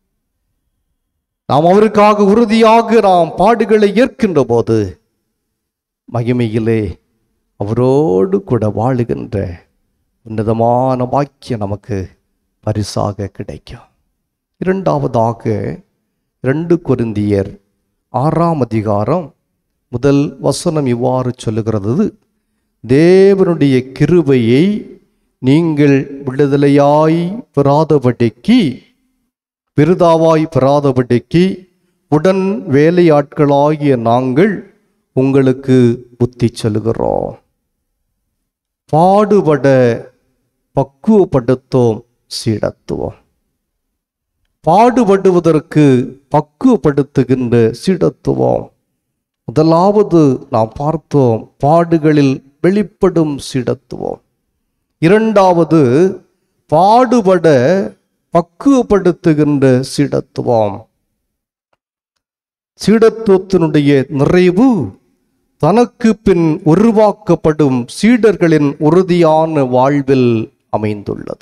நாம் அவருக்காக உறுதியாக நாம் பாடுகளை ஏற்கின்ற போது மகிமையிலே அவரோடு கூட வாழுகின்ற உன்னதமான வாக்கியம் நமக்கு பரிசாக கிடைக்கும் இரண்டாவதாக இரண்டு கொரிந்தியர் ஆறாம் அதிகாரம் முதல் வசனம் இவ்வாறு சொல்லுகிறது தேவனுடைய கிருபையை நீங்கள் விடுதலையாய் பெறாதபடிக்கு விருதாவாய் பெறாதபடிக்கு உடன் வேலையாட்களாகிய நாங்கள் உங்களுக்கு புத்தி சொல்லுகிறோம் பாடுபட பக்குவப்படுத்தோம் சீடத்துவம் பாடுபடுவதற்கு பக்குவப்படுத்துகின்ற சீடத்துவம் முதலாவது நாம் பார்த்தோம் பாடுகளில் வெளிப்படும் சீடத்துவம் இரண்டாவது பாடுபட பக்குவப்படுத்துகின்ற சீடத்துவம் சீடத்துவத்தினுடைய நிறைவு தனக்கு பின் உருவாக்கப்படும் சீடர்களின் உறுதியான வாழ்வில் அமைந்துள்ளது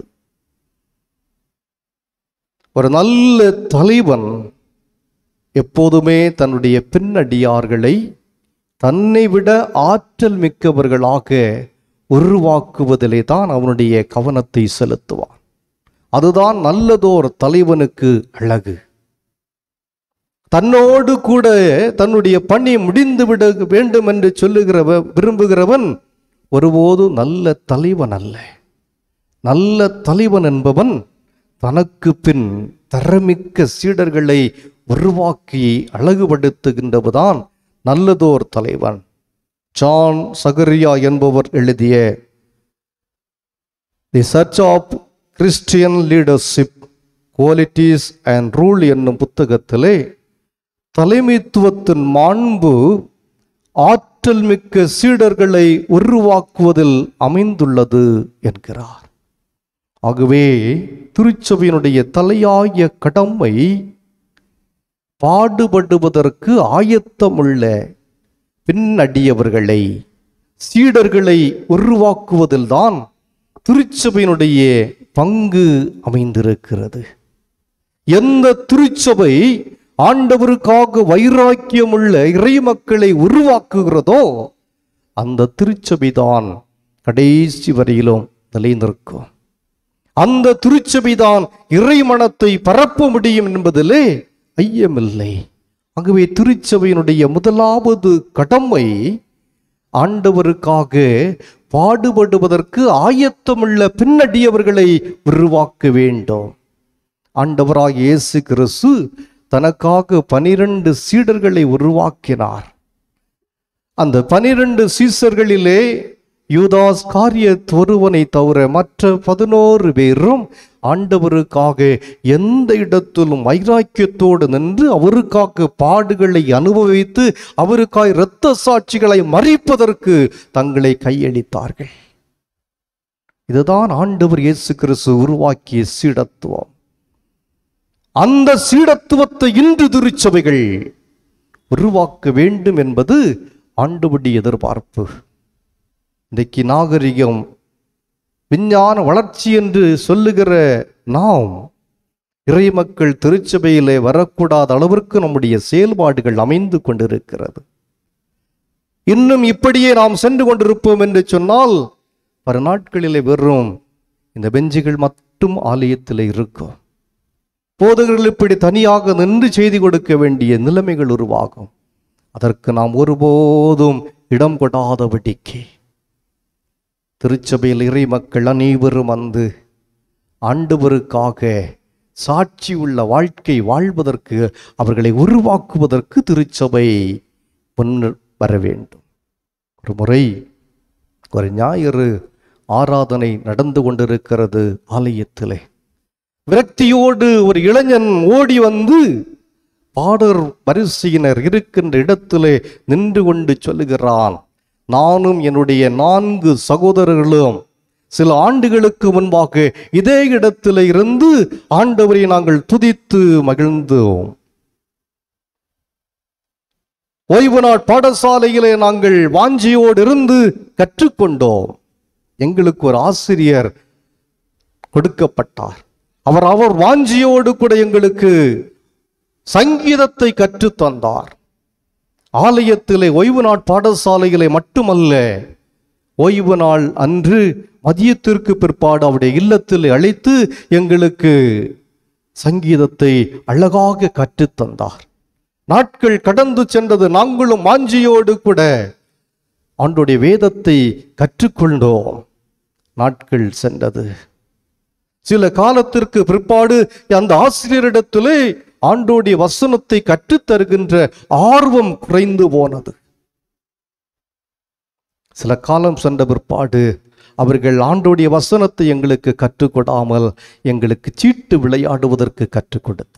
ஒரு நல்ல தலைவன் எப்போதுமே தன்னுடைய பின்னடியார்களை தன்னை விட ஆற்றல் மிக்கவர்களாக உருவாக்குவதிலே தான் அவனுடைய கவனத்தை செலுத்துவான் அதுதான் நல்லதோர் தலைவனுக்கு அழகு தன்னோடு கூட தன்னுடைய பணி முடிந்துவிட வேண்டும் என்று சொல்லுகிறவ விரும்புகிறவன் ஒருபோதும் நல்ல தலைவன் அல்ல நல்ல தலைவன் என்பவன் தனக்கு பின் தரமிக்க சீடர்களை உருவாக்கி அழகுபடுத்துகின்றவதான் நல்லதோர் தலைவன் ஜான் சகரியா என்பவர் எழுதிய the church of Christian leadership qualities and rule என்னும் புத்தகத்திலே தலைமைத்துவத்தின் மாண்பு ஆற்றல் மிக்க சீடர்களை உருவாக்குவதில் அமைந்துள்ளது என்கிறார் ஆகவே திருச்சபையினுடைய தலையாய கடமை பாடுபடுவதற்கு ஆயத்தமுள்ள பின்னடியவர்களை சீடர்களை உருவாக்குவதில்தான் திருச்சபையினுடைய பங்கு அமைந்திருக்கிறது எந்த திருச்சபை ஆண்டவருக்காக வைராக்கியமுள்ள இறைமக்களை உருவாக்குகிறதோ அந்த திருச்சபைதான் கடைசி வரையிலும் நிலைநிற்கும் அந்த திருச்சபைதான் இறைமனத்தை பரப்ப முடியும் என்பதிலே ஐயமில்லை ஆகவே திருச்சபையினுடைய முதலாவது கடமை ஆண்டவருக்காக பாடுபடுவதற்கு ஆயத்தமுள்ள பின்னடியவர்களை உருவாக்க வேண்டும் ஆண்டவராக இயேசு கிறிஸ்து தனக்காக பனிரெண்டு சீடர்களை உருவாக்கினார் அந்த பனிரெண்டு சீசர்களிலே யூதாஸ் காரிய ஒருவனை தவிர மற்ற பதினோரு பேரும் ஆண்டவருக்காக எந்த இடத்திலும் வைராக்கியத்தோடு நின்று அவருக்காக பாடுகளை அனுபவித்து அவருக்காய் இரத்த சாட்சிகளை மறிப்பதற்கு தங்களை கையளித்தார்கள் இதுதான் ஆண்டவர் இயேசு கிறிஸ்து உருவாக்கிய சீடத்துவம் அந்த சீடத்துவத்தை இன்று திருச்சபைகள் உருவாக்க வேண்டும் என்பது ஆண்டுபடி எதிர்பார்ப்பு இன்றைக்கு நாகரிகம் விஞ்ஞான வளர்ச்சி என்று சொல்லுகிற நாம் இறைமக்கள் திருச்சபையிலே வரக்கூடாத அளவிற்கு நம்முடைய செயல்பாடுகள் அமைந்து கொண்டிருக்கிறது இன்னும் இப்படியே நாம் சென்று கொண்டிருப்போம் என்று சொன்னால் வர நாட்களிலே வெறும் இந்த பெஞ்சுகள் மட்டும் ஆலயத்தில் இருக்கும் போதகர்கள் இப்படி தனியாக நின்று செய்தி கொடுக்க வேண்டிய நிலைமைகள் உருவாகும் அதற்கு நாம் ஒருபோதும் இடம் கொடாதபடிக்கு திருச்சபையில் இறை மக்கள் அனைவரும் வந்து ஆண்டவருக்காக சாட்சி உள்ள வாழ்க்கை வாழ்வதற்கு அவர்களை உருவாக்குவதற்கு திருச்சபை முன் வர வேண்டும் ஒரு முறை ஒரு ஞாயிறு ஆராதனை நடந்து கொண்டிருக்கிறது ஆலயத்திலே விரக்தியோடு ஒரு இளைஞன் ஓடி வந்து பாடர் வரிசையினர் இருக்கின்ற இடத்திலே நின்று கொண்டு சொல்லுகிறான் நானும் என்னுடைய நான்கு சகோதரர்களும் சில ஆண்டுகளுக்கு முன்பாக இதே இடத்திலே இருந்து ஆண்டவரை நாங்கள் துதித்து மகிழ்ந்தோம் ஓய்வு நாள் பாடசாலையிலே நாங்கள் வாஞ்சியோடு இருந்து கற்றுக்கொண்டோம் எங்களுக்கு ஒரு ஆசிரியர் கொடுக்கப்பட்டார் அவர் அவர் வாஞ்சியோடு கூட எங்களுக்கு சங்கீதத்தை கற்றுத் தந்தார் ஆலயத்திலே ஓய்வு நாள் பாடசாலையிலே மட்டுமல்ல ஓய்வு நாள் அன்று மதியத்திற்கு பிற்பாடு அவருடைய இல்லத்தில் அழைத்து எங்களுக்கு சங்கீதத்தை அழகாக கற்றுத் தந்தார் நாட்கள் கடந்து சென்றது நாங்களும் வாஞ்சியோடு கூட ஆண்டுடைய வேதத்தை கற்றுக்கொண்டோம் நாட்கள் சென்றது சில காலத்திற்கு பிற்பாடு அந்த ஆசிரியரிடத்திலே ஆண்டோடைய வசனத்தை கற்றுத் தருகின்ற ஆர்வம் குறைந்து போனது சில காலம் சென்ற பிற்பாடு அவர்கள் ஆண்டோடைய வசனத்தை எங்களுக்கு கற்றுக் கொடாமல் எங்களுக்கு சீட்டு விளையாடுவதற்கு கற்றுக் கொடுத்தார்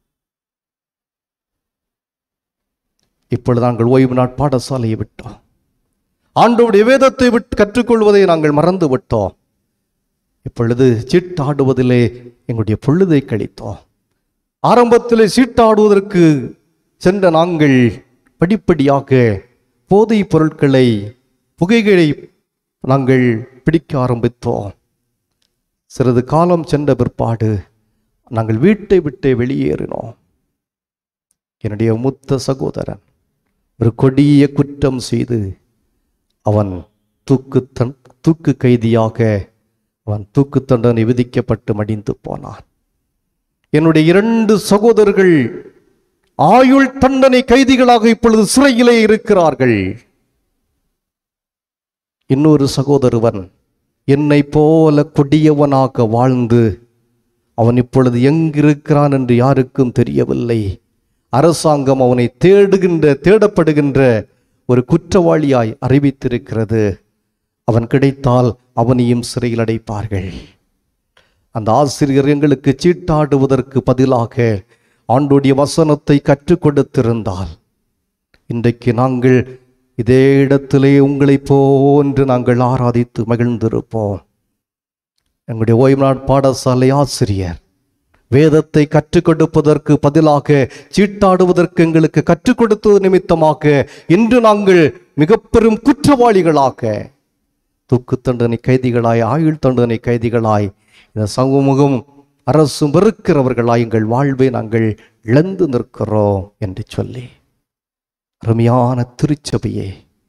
இப்பொழுது நாங்கள் ஓய்வு நாட் பாடசாலையை விட்டோம் ஆண்டோடைய வேதத்தை விட்டு கற்றுக்கொள்வதை நாங்கள் மறந்து விட்டோம் இப்பொழுது சீட்டாடுவதிலே எங்களுடைய பொழுதை கழித்தோம் ஆரம்பத்திலே சீட்டாடுவதற்கு சென்ற நாங்கள் படிப்படியாக போதைப் பொருட்களை புகைகளை நாங்கள் பிடிக்க ஆரம்பித்தோம் சிறிது காலம் சென்ற பிற்பாடு நாங்கள் வீட்டை விட்டு வெளியேறினோம் என்னுடைய மூத்த சகோதரன் ஒரு கொடிய குற்றம் செய்து அவன் தூக்கு தன் தூக்கு கைதியாக அவன் தூக்கு தண்டனை விதிக்கப்பட்டு மடிந்து போனான் என்னுடைய இரண்டு சகோதரர்கள் ஆயுள் தண்டனை கைதிகளாக இப்பொழுது சிறையிலே இருக்கிறார்கள் இன்னொரு சகோதரவன் என்னை போல கொடியவனாக வாழ்ந்து அவன் இப்பொழுது எங்கிருக்கிறான் என்று யாருக்கும் தெரியவில்லை அரசாங்கம் அவனை தேடுகின்ற தேடப்படுகின்ற ஒரு குற்றவாளியாய் அறிவித்திருக்கிறது அவன் கிடைத்தால் அவனையும் சிறையில் அடைப்பார்கள் அந்த ஆசிரியர் எங்களுக்கு சீட்டாடுவதற்கு பதிலாக ஆண்டோடைய வசனத்தை கற்றுக் கொடுத்திருந்தால் இன்றைக்கு நாங்கள் இதே இடத்திலே உங்களைப் போன்று நாங்கள் ஆராதித்து மகிழ்ந்திருப்போம் எங்களுடைய ஓய்வு நாள் பாடசாலை ஆசிரியர் வேதத்தை கற்றுக் கொடுப்பதற்கு பதிலாக சீட்டாடுவதற்கு எங்களுக்கு கற்றுக் கொடுத்தது நிமித்தமாக இன்று நாங்கள் மிக பெரும் குற்றவாளிகளாக தூக்கு தண்டனை கைதிகளாய் ஆயுள் தண்டனை கைதிகளாய் இந்த சமூகம் அரசு வெறுக்கிறவர்களாய் எங்கள் வாழ்வை நாங்கள் இழந்து நிற்கிறோம் என்று சொல்லி அருமையான திருச்சபையே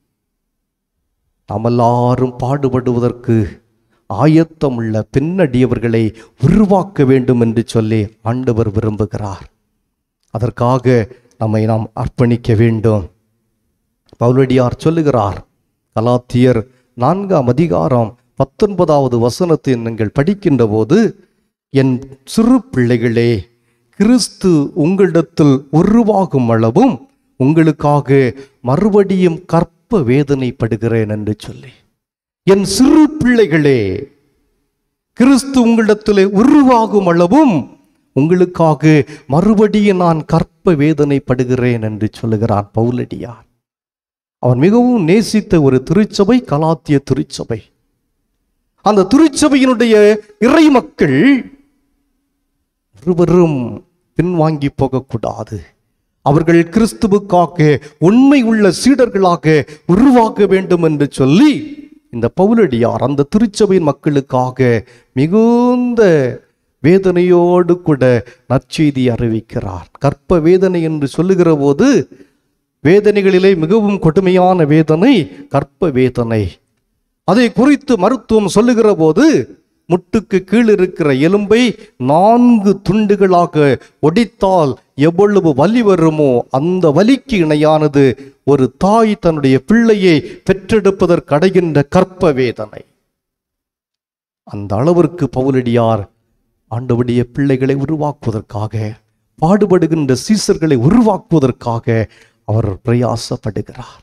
நாம் எல்லாரும் பாடுபடுவதற்கு ஆயத்தமுள்ள பின்னடியவர்களை உருவாக்க வேண்டும் என்று சொல்லி ஆண்டவர் விரும்புகிறார் அதற்காக நம்மை நாம் அர்ப்பணிக்க வேண்டும் பவுலடியார் சொல்லுகிறார் கலாத்தியர் நான்காம் அதிகாரம் பத்தொன்பதாவது வசனத்தை நீங்கள் படிக்கின்ற போது என் சிறு பிள்ளைகளே கிறிஸ்து உங்களிடத்தில் உருவாகும் அளவும் உங்களுக்காக மறுபடியும் கற்ப வேதனைப்படுகிறேன் என்று சொல்லி என் சிறு பிள்ளைகளே கிறிஸ்து உங்களிடத்திலே உருவாகும் அளவும் உங்களுக்காக மறுபடியும் நான் கற்ப வேதனைப்படுகிறேன் என்று சொல்லுகிறான் பவுலடியார் அவன் மிகவும் நேசித்த ஒரு திருச்சபை கலாத்திய திருச்சபை அந்த திருச்சபையினுடைய இறை மக்கள் ஒருவரும் பின்வாங்கி போகக்கூடாது அவர்கள் கிறிஸ்துவுக்காக உண்மை உள்ள சீடர்களாக உருவாக்க வேண்டும் என்று சொல்லி இந்த பவுலடியார் அந்த திருச்சபையின் மக்களுக்காக மிகுந்த வேதனையோடு கூட நற்செய்தி அறிவிக்கிறார் கற்ப வேதனை என்று சொல்லுகிற போது வேதனைகளிலே மிகவும் கொடுமையான வேதனை கற்ப வேதனை அதை குறித்து மருத்துவம் சொல்லுகிற போது முட்டுக்கு கீழ் இருக்கிற எலும்பை நான்கு துண்டுகளாக ஒடித்தால் எவ்வளவு வலி வருமோ அந்த வலிக்கு இணையானது ஒரு தாய் தன்னுடைய பிள்ளையை பெற்றெடுப்பதற்கு அடைகின்ற கற்ப வேதனை அந்த அளவிற்கு பவுலடியார் ஆண்டவருடைய பிள்ளைகளை உருவாக்குவதற்காக பாடுபடுகின்ற சீசர்களை உருவாக்குவதற்காக அவர் பிரயாசப்படுகிறார்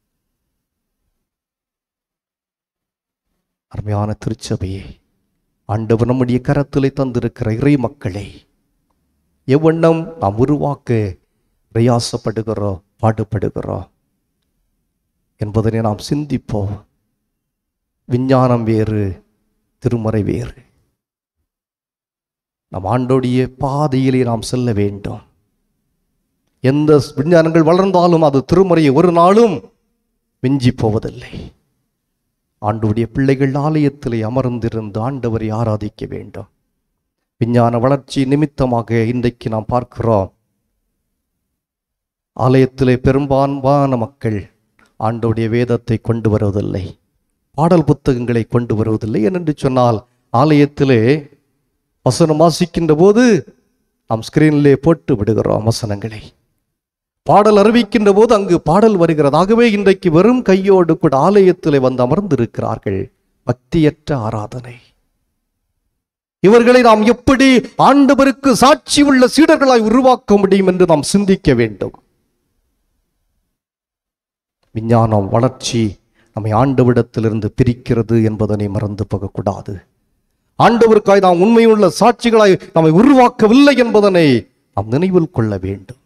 அருமையான திருச்சபையே ஆண்டவர் நம்முடைய கரத்திலே தந்திருக்கிற இறை மக்களை எவ்வண்ணம் நாம் உருவாக்க பிரயாசப்படுகிறோம் பாடுபடுகிறோம் என்பதனை நாம் சிந்திப்போம் விஞ்ஞானம் வேறு திருமறை வேறு நம் ஆண்டோடைய பாதையிலே நாம் செல்ல வேண்டும் எந்த விஞ்ஞானங்கள் வளர்ந்தாலும் அது திருமறையை ஒரு நாளும் மிஞ்சி போவதில்லை ஆண்டவருடைய பிள்ளைகள் ஆலயத்திலே அமர்ந்திருந்து ஆண்டவரை ஆராதிக்க வேண்டும் விஞ்ஞான வளர்ச்சி நிமித்தமாக இன்றைக்கு நாம் பார்க்கிறோம் ஆலயத்திலே பெரும்பான்மையான மக்கள் ஆண்டவருடைய வேதத்தை கொண்டு வருவதில்லை பாடல் புத்தகங்களை கொண்டு வருவதில்லை ஏனென்று சொன்னால் ஆலயத்திலே வசனம் வாசிக்கின்ற போது நாம் ஸ்கிரீனிலே போட்டு விடுகிறோம் வசனங்களை பாடல் அறிவிக்கின்ற போது அங்கு பாடல் வருகிறதாகவே இன்றைக்கு வெறும் கையோடு கூட ஆலயத்திலே வந்து அமர்ந்திருக்கிறார்கள் பக்தியற்ற ஆராதனை இவர்களை நாம் எப்படி ஆண்டவருக்கு சாட்சி உள்ள சீடர்களாய் உருவாக்க முடியும் என்று நாம் சிந்திக்க வேண்டும் விஞ்ஞானம் வளர்ச்சி நம்மை ஆண்டவிடத்திலிருந்து பிரிக்கிறது என்பதனை மறந்து போகக்கூடாது ஆண்டவருக்காய் நாம் உண்மையுள்ள சாட்சிகளாய் நம்மை உருவாக்கவில்லை என்பதனை நாம் நினைவில் கொள்ள வேண்டும்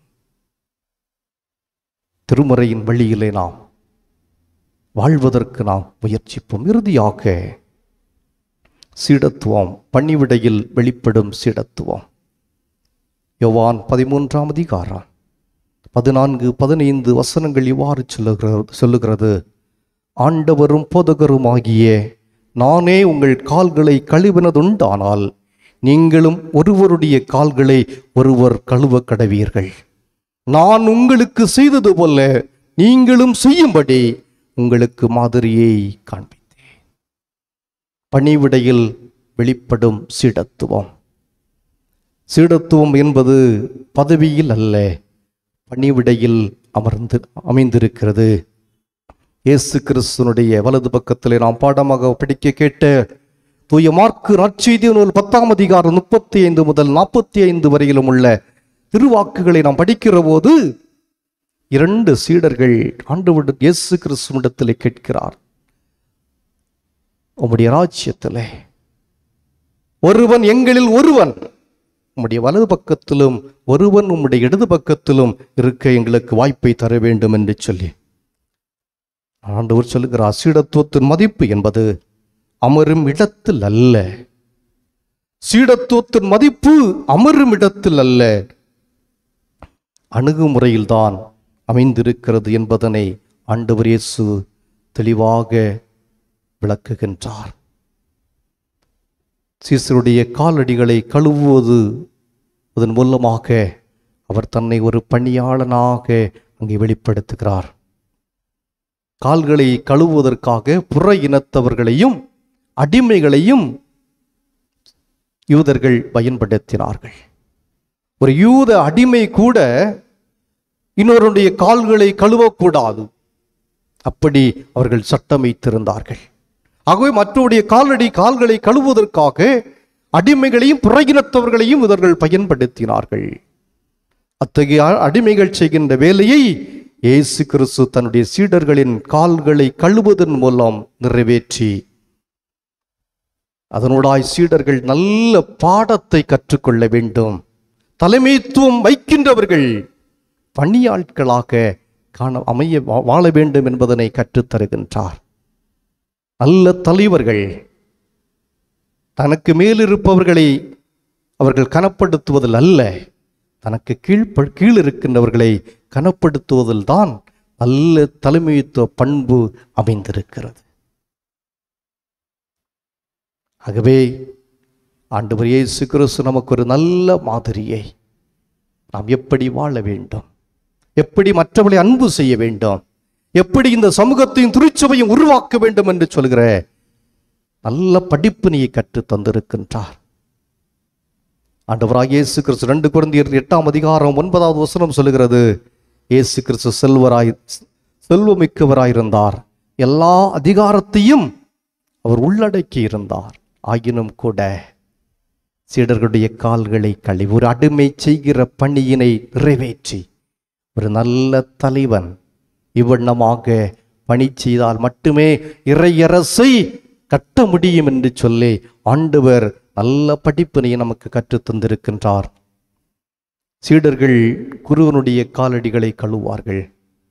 திருமறையின் வழியிலே நாம் வாழ்வதற்கு நாம் முயற்சிப்போம் இறுதியாக சீடத்துவம் பணிவிடையில் வெளிப்படும் சீடத்துவம் யோவான் பதிமூன்றாம் அதிகாரம் பதினான்கு பதினைந்து வசனங்கள் இவ்வாறு சொல்லுகிறது சொல்லுகிறது ஆண்டவரும் போதகருமாகிய நானே உங்கள் கால்களை கழுவினதுண்டானால் நீங்களும் ஒருவருடைய கால்களை ஒருவர் கழுவ கடவீர்கள் நான் உங்களுக்கு செய்தது போல நீங்களும் செய்யும்படி உங்களுக்கு மாதிரியை காண்பித்தேன் பணிவிடையில் வெளிப்படும் சீடத்துவம் சீடத்துவம் என்பது பதவியில் அல்ல பணிவிடையில் அமர்ந்து அமைந்திருக்கிறது இயேசு கிறிஸ்துனுடைய வலது பக்கத்திலே நாம் பாடமாக படிக்க கேட்ட தூய மார்க்கு நற்செய்தி நூல் பத்தாம் அதிகாரம் முப்பத்தி ஐந்து முதல் நாற்பத்தி ஐந்து வரையிலும் உள்ள திருவாக்குகளை நாம் படிக்கிற போது இரண்டு சீடர்கள் ஆண்டு இயேசு கிறிஸ்துவிடத்திலே கேட்கிறார் உம்முடைய ராஜ்யத்திலே ஒருவன் எங்களில் ஒருவன் உம்முடைய வலது பக்கத்திலும் ஒருவன் உம்முடைய இடது பக்கத்திலும் இருக்க எங்களுக்கு வாய்ப்பை தர வேண்டும் என்று சொல்லி ஆண்டவர் சொல்லுகிறார் சீடத்துவத்தின் மதிப்பு என்பது அமரும் இடத்தில் அல்ல சீடத்துவத்தின் மதிப்பு அமரும் இடத்தில் அல்ல அணுகுமுறையில்தான் அமைந்திருக்கிறது என்பதனை ஆண்டவர் இயேசு தெளிவாக விளக்குகின்றார் சீசருடைய காலடிகளை கழுவுவது அதன் மூலமாக அவர் தன்னை ஒரு பணியாளனாக அங்கே வெளிப்படுத்துகிறார் கால்களை கழுவுவதற்காக புற இனத்தவர்களையும் அடிமைகளையும் யூதர்கள் பயன்படுத்தினார்கள் ஒரு யூத அடிமை கூட இன்னொருடைய கால்களை கழுவக்கூடாது அப்படி அவர்கள் சட்டம் வைத்திருந்தார்கள் ஆகவே மற்றவருடைய காலடி கால்களை கழுவுவதற்காக அடிமைகளையும் புறகினத்தவர்களையும் இவர்கள் பயன்படுத்தினார்கள் அத்தகைய அடிமைகள் செய்கின்ற வேலையை இயேசு கிறிஸ்து தன்னுடைய சீடர்களின் கால்களை கழுவுவதன் மூலம் நிறைவேற்றி அதனோடாய் சீடர்கள் நல்ல பாடத்தை கற்றுக்கொள்ள வேண்டும் தலைமைத்துவம் வைக்கின்றவர்கள் பணியாட்களாக காண அமைய வா- வாழ வேண்டும் என்பதனை கற்றுத் தருகின்றார் நல்ல தலைவர்கள் தனக்கு மேலிருப்பவர்களை அவர்கள் கனப்படுத்துவதில் அல்ல தனக்கு கீழ்ப்ப கீழ் இருக்கின்றவர்களை கனப்படுத்துவதில் தான் நல்ல தலைமைத்துவ பண்பு அமைந்திருக்கிறது ஆகவே ஆண்டவர் இயேசு கிறிஸ்து நமக்கு ஒரு நல்ல மாதிரியை நாம் எப்படி வாழ வேண்டும் எப்படி மற்றவர்களை அன்பு செய்ய வேண்டும் எப்படி இந்த சமூகத்தையும் திருச்சபையும் உருவாக்க வேண்டும் என்று சொல்கிற நல்ல படிப்பினையை கற்று தந்திருக்கின்றார் ஆண்டவராக இயேசு கிறிஸ்து ரெண்டு குழந்தையர் எட்டாம் அதிகாரம் ஒன்பதாவது வசனம் சொல்லுகிறது இயேசு கிறிஸ்து செல்வராய் செல்வமிக்கவராயிருந்தார் எல்லா அதிகாரத்தையும் அவர் உள்ளடக்கி இருந்தார் ஆயினும் கூட சீடர்களுடைய கால்களை கழுவி ஒரு அடிமை செய்கிற பணியினை நிறைவேற்றி ஒரு நல்ல தலைவன் இவ்வண்ணமாக பணி செய்தால் மட்டுமே இறையரசை கட்ட முடியும் என்று சொல்லி ஆண்டவர் நல்ல படிப்பினை நமக்கு கற்றுத் தந்திருக்கின்றார் சீடர்கள் குருவனுடைய காலடிகளை கழுவார்கள்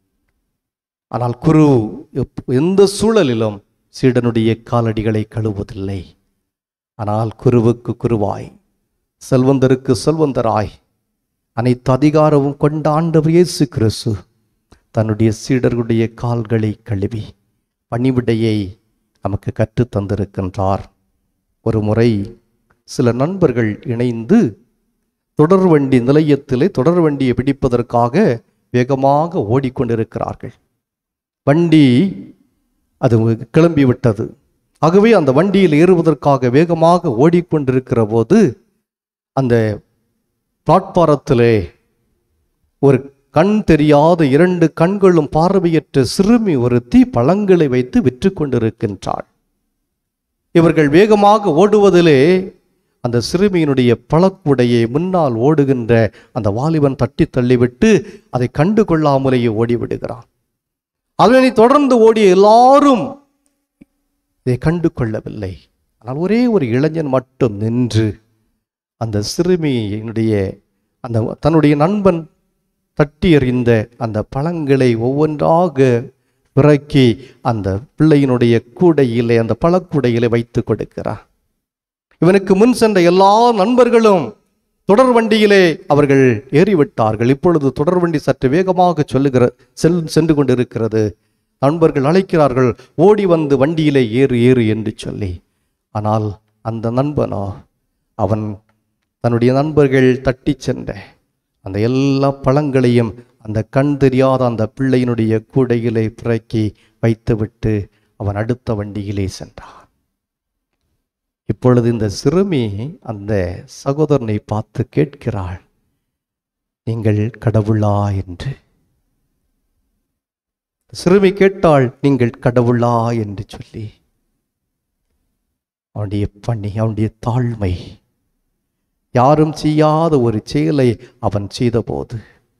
ஆனால் குரு எப்- எந்த சூழலிலும் சீடனுடைய காலடிகளை கழுவதில்லை ஆனால் குருவுக்கு குருவாய் செல்வந்தருக்கு செல்வந்தராய் அனைத்து அதிகாரமும் கொண்ட ஆண்டவர் இயேசு கிறிஸ்து தன்னுடைய சீடர்களுடைய கால்களை கழுவி பணிவிடையை நமக்கு கற்றுத் தந்திருக்கின்றார் ஒரு முறை சில நண்பர்கள் இணைந்து தொடர்வண்டி நிலையத்திலே தொடர்வண்டியை பிடிப்பதற்காக வேகமாக ஓடிக்கொண்டிருக்கிறார்கள் வண்டி அது கிளம்பி விட்டது ஆகவே அந்த வண்டியில் ஏறுவதற்காக வேகமாக ஓடிக்கொண்டிருக்கிற போது அந்த பிளாட்பாரத்திலே ஒரு கண் தெரியாத இரண்டு கண்களும் பார்வையற்ற சிறுமி ஒருத்தி பழங்களை வைத்து விற்று கொண்டிருக்கின்றாள் இவர்கள் வேகமாக ஓடுவதிலே அந்த சிறுமியினுடைய பழக்குடையை முன்னால் ஓடுகின்ற அந்த வாலிபன் தட்டி தள்ளிவிட்டு அதை கண்டு கொள்ளாமலேயே ஓடிவிடுகிறான் அதனை தொடர்ந்து ஓடிய எல்லாரும் இதை கண்டு கொள்ளவில்லை ஆனால் ஒரே ஒரு இளைஞன் மட்டும் நின்று அந்த சிறுமியினுடைய அந்த தன்னுடைய நண்பன் தட்டி எறிந்த அந்த பழங்களை ஒவ்வொன்றாக பிறக்கி அந்த பிள்ளையினுடைய கூடையிலே அந்த பழக்கூடையிலே வைத்து கொடுக்கிறார் இவனுக்கு முன் சென்ற எல்லா நண்பர்களும் தொடர் வண்டியிலே அவர்கள் ஏறிவிட்டார்கள் இப்பொழுது தொடர் வண்டி சற்று வேகமாக சொல்லுகிற செல் சென்று கொண்டிருக்கிறது நண்பர்கள் அழைக்கிறார்கள் ஓடி வந்து வண்டியிலே ஏறு ஏறு என்று சொல்லி ஆனால் அந்த நண்பனோ அவன் தன்னுடைய நண்பர்கள் தட்டி சென்ற அந்த எல்லா பழங்களையும் அந்த கண் தெரியாத அந்த பிள்ளையினுடைய கூடையிலே பிறக்கி வைத்துவிட்டு அவன் அடுத்த வண்டியிலே சென்றான் இப்பொழுது இந்த சிறுமி அந்த சகோதரனை பார்த்து கேட்கிறாள் நீங்கள் கடவுளா என்று சிறுமி கேட்டாள் நீங்கள் கடவுளா என்று சொல்லி அவனுடைய பணி அவனுடைய தாழ்மை யாரும் செய்யாத ஒரு செயலை அவன் செய்தபோது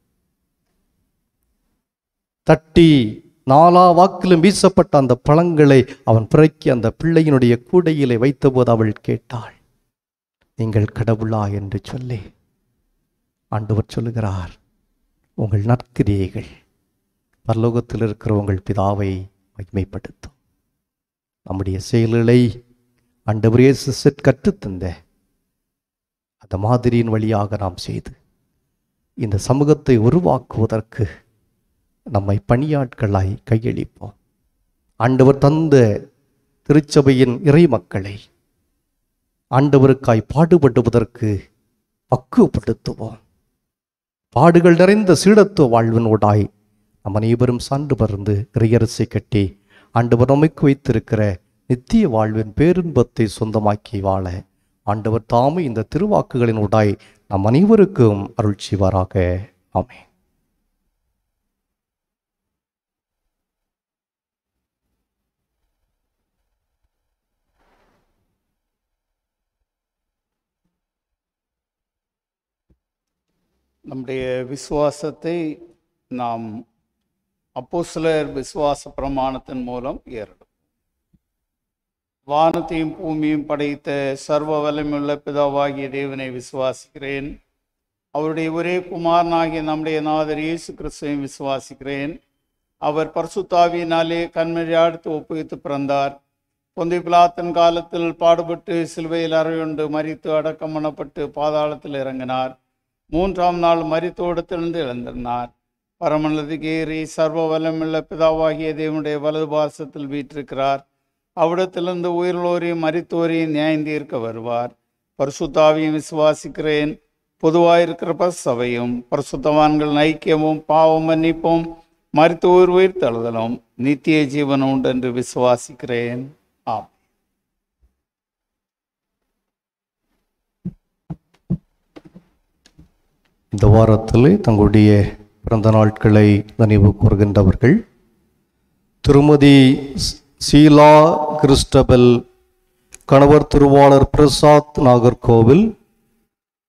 தட்டி நாலா வாக்கிலும் வீசப்பட்ட அந்த பழங்களை அவன் பிறக்கி அந்த பிள்ளையினுடைய கூடையிலே வைத்தபோது அவள் கேட்டாள் நீங்கள் கடவுளா என்று சொல்லி ஆண்டவர் சொல்லுகிறார் உங்கள் நற்கிரியைகள் பரலோகத்தில் இருக்கிற உங்கள் பிதாவை மகிமைப்படுத்தும் நம்முடைய செயல்களை ஆண்டவர் இயேசு செட் கற்றுத்தந்த அந்த மாதிரியின் வழியாக நாம் செய்து இந்த சமூகத்தை உருவாக்குவதற்கு நம்மை பணியாட்களாய் கையளிப்போம் ஆண்டவர் தந்த திருச்சபையின் இறை மக்களை ஆண்டவருக்காய் பாடுபடுவதற்கு பக்குவப்படுத்துவோம் பாடுகள் நிறைந்த சீடத்துவ வாழ்வினோடாய் நம் அனைவரும் சான்று பறந்து இறையரசை கட்டி ஆண்டவர் நமக்கு வைத்திருக்கிற நித்திய வாழ்வின் பேரின்பத்தை சொந்தமாக்கி வாழ ஆண்டவர் தாமே இந்த திருவாக்குகளின் உடாய் நம் அனைவருக்கும் அருள் செய்வாராக ஆமென் நம்முடைய விசுவாசத்தை நாம் அப்போஸ்தலர் விசுவாச பிரமாணத்தின் மூலம் ஏறடும் வானத்தையும் பூமியும் படைத்த சர்வ வல்லமையுள்ள பிதாவாகிய தேவனை விசுவாசிக்கிறேன் அவருடைய ஒரே குமாரனாகிய நம்முடைய நாதர் இயேசு கிறிஸ்துவையும் விசுவாசிக்கிறேன் அவர் பரிசுத்தாவியினாலே கண்மறியாடுத்து ஒப்புவித்து பிறந்தார் பொந்தி பிலாத்தன் காலத்தில் பாடுபட்டு சிலுவையில் அறையுண்டு மரித்து அடக்கம் பண்ணப்பட்டு பாதாளத்தில் இறங்கினார் மூன்றாம் நாள் மரித்தோடத்திலிருந்து எழுந்திருந்தார் பரமனதுக்கு ஏறி சர்வ வல்லமுள்ள பிதாவாகிய தேவனுடைய வலது பாசத்தில் வீற்றிருக்கிறார் அவ்விடத்திலிருந்து உயிர்லோரையும் மரித்தோரையும் நியாயந்தீர்க்க வருவார் பரிசுத்தாவையும் விசுவாசிக்கிறேன் பொதுவாயிருக்கிற பஸ் சபையும் பரிசுத்தவான்கள் ஐக்கியமும் பாவம் மன்னிப்பும் மருத்துவர் உயிர் தழுதலும் நித்திய ஜீவனம் உண்டு என்று விசுவாசிக்கிறேன் ஆம் இந்த வாரத்திலே தங்களுடைய பிறந்த நாட்களை நினைவு கூறுகின்றவர்கள் திருமதி ஸ்- சீலா கிறிஸ்டபல் கணவர் திருவாளர் பிரசாத் நாகர்கோவில்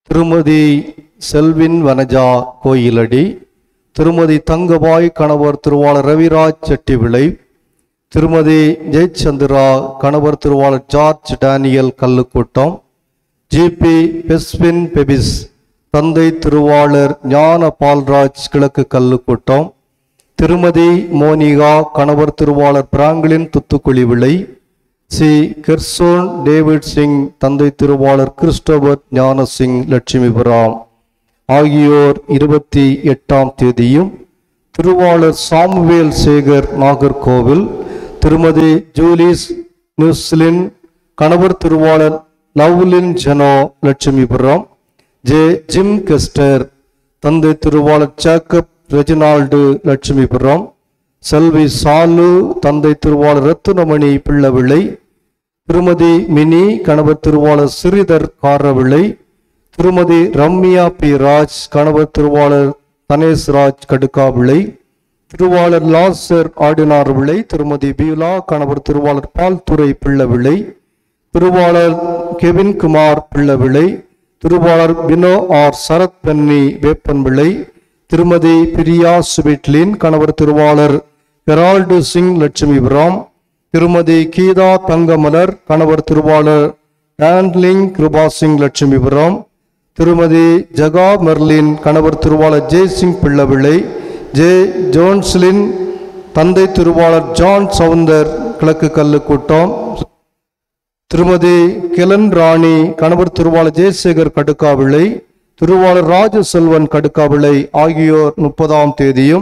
திருமதி செல்வின் வனஜா கோயிலடி திருமதி தங்கபாய் கணவர் திருவாளர் ரவிராஜ் செட்டிவிளை திருமதி ஜெயச்சந்திரா கணவர் திருவாளர் George Daniel Kallukkoottam GB Beswin Bebis தந்தை திருவாளர் ஞான பால்ராஜ் கிழக்கு கல்லுக்கூட்டம் திருமதி மோனிகா கணவர் திருவாளர் பிராங்கிலின் துத்துக்குழி விளை சி கெர்சோன் டேவிட் சிங் தந்தை திருவாளர் கிறிஸ்டோபர் ஞான சிங் லட்சுமிபுரம் ஆகியோர் இருபத்தி எட்டாம் தேதியும் திருவாளர் சாமுவேல் சேகர் நாகர்கோவில் திருமதி ஜூலிஸ் நியூஸ்லின் கணவர் திருவாளர் Lovelin Jeno Lakshmipuram J Jim Kester தந்தை திருவாளர் ஜேக்கப் ரெஜினால்டு லட்சுமிபுரம் செல்வி சாலு தந்தை திருவாளர் ரத்துனமணி பிள்ளவிளை திருமதி மினி கணவர் திருவாளர் சிறிதர் காரவிளை திருமதி ரம்யா பி ராஜ் கணவர் திருவாளர் தனேஷ் ராஜ் கடுக்காவிளை திருவாளர் லாசர் ஆடினார் விளை திருமதி பீலா கணவர் திருவாளர் பால்துறை பிள்ளவிளை திருவாளர் கெவின் குமார் பிள்ளவிளை திருவாளர் Bino R Sarath Benny Veppanvilai திருமதி பிரியா சுபிட்லின் கணவர் திருவாளர் ஹெரால்டு சிங் லட்சுமிபுரம் திருமதி கீதா தங்கமலர் கணவர் திருவாளர் ஆண்ட்லிங் கிருபா சிங் லட்சுமிபுரம் திருமதி ஜகா மெர்லின் கணவர் திருவாளர் ஜெய்சிங் பிள்ளவிளை ஜே ஜோன்ஸ்லின் தந்தை திருவாளர் ஜான் சவுந்தர் கிழக்கு கல்லு கூட்டம் திருமதி கிலன் ராணி கணவர் திருவாளர் ஜெயசேகர் கடுக்காவிளை திருவாளர் ராஜசெல்வன் கடுக்காவிளை ஆகியோர் முப்பதாம் தேதியும்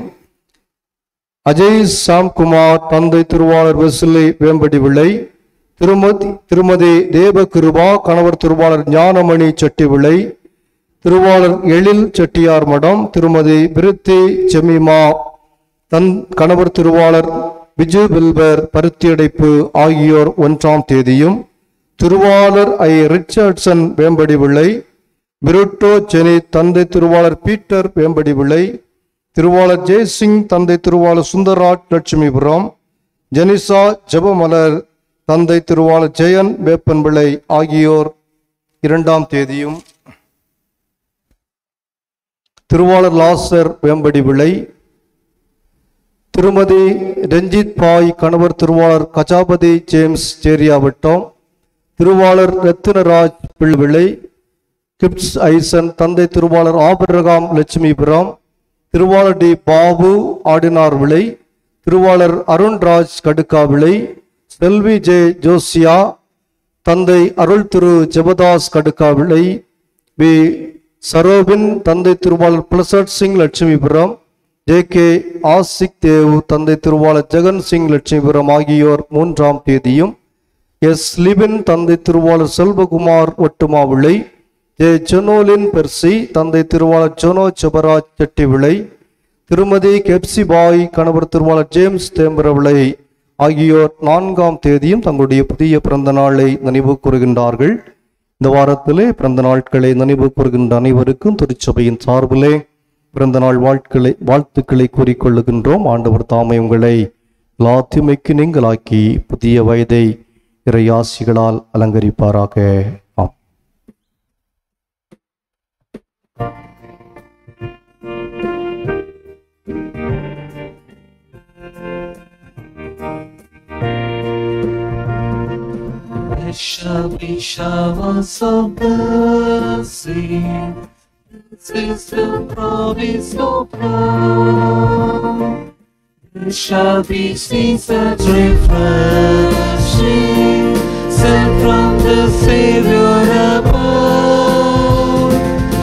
அஜய் சாம்குமார் தந்தை திருவாளர் வெசிலை வேம்படி விளை திருமதி திருமதி தேவகிருபா கணவர் திருவாளர் ஞானமணி செட்டி விளை திருவாளர் எழில் செட்டியார் மடம் திருமதி பிரித்தி செமிமா தன் கணவர் திருவாளர் விஜு வில்பர் பருத்தியடைப்பு ஆகியோர் ஒன்றாம் தேதியும் திருவாளர் ஐ ரிச்சர்ட்சன் வேம்படி விளை பிருட்டோ ஜெனி தந்தை திருவாளர் பீட்டர் வேம்படி விளை திருவாளர் ஜெய்சிங் தந்தை திருவாளர் சுந்தர்ராஜ் லட்சுமிபுரம் ஜெனிசா ஜெபமலர் தந்தை திருவாளர் ஜெயன் வேப்பன் பிள்ளை ஆகியோர் இரண்டாம் தேதியும் திருவாளர் லாசர் வேம்படி விளை திருமதி ரஞ்சித் பாய் கணவர் திருவாளர் கஜாபதி ஜேம்ஸ் சேரியாவட்டம் திருவாளர் ரத்தினராஜ் பிள்விளை கிப்ஸ் ஐசன் தந்தை திருவாளர் ஆபிரகாம் லட்சுமிபுரம் திருவாளர் டி பாபு ஆடினார் விளை திருவாளர் அருண்ராஜ் கடுக்கா விளை செல்வி ஜே ஜோசியா தந்தை அருள் திரு ஜெபதாஸ் கடுக்கா விளை வி சரோபின் தந்தை திருவாளர் பிரசட் சிங் லட்சுமிபுரம் ஜே கே ஆசிக் தேவ் தந்தை திருவாளர் ஜெகன் சிங் லட்சுமிபுரம் ஆகியோர் மூன்றாம் தேதியும் எஸ் லிபின் தந்தை திருவாளர் செல்வகுமார் ஒட்டுமாவிளை ஜே ஜொனோலின் பெர்சி தந்தை திருவாளர் ஜொனோ செபராஜ் செட்டிவிளை திருமதி கெப்சி பாய் கணவர் திருவாளர் ஜேம்ஸ் தேம்பரவிளை ஆகியோர் நான்காம் தேதியும் தங்களுடைய புதிய பிறந்த நாளை நினைவு கூறுகின்றார்கள் இந்த வாரத்திலே பிறந்த நாட்களை நினைவு கூறுகின்ற அனைவருக்கும் திருச்சபையின் சார்பிலே பிறந்த நாள் வாழ்க்களை வாழ்த்துக்களை கூறிக்கொள்ளுகின்றோம் ஆண்டவர் தாமை உங்களை லாத்திமைக்கு நீங்களாக்கி புதிய வயதை இறையாசிகளால் அலங்கரிப்பாராக ஆம் There shall be showers of blessing. This is the promise of God. There shall be seasons refreshing, sent from the Savior above.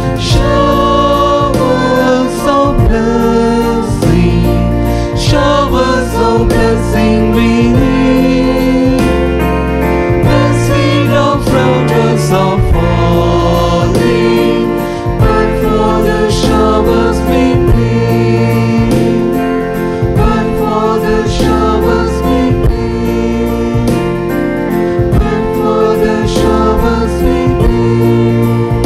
Showers of blessing, showers of blessing we need. The seed of flowers are falling, but for the showers we need. But for the showers we need. But for the showers we need.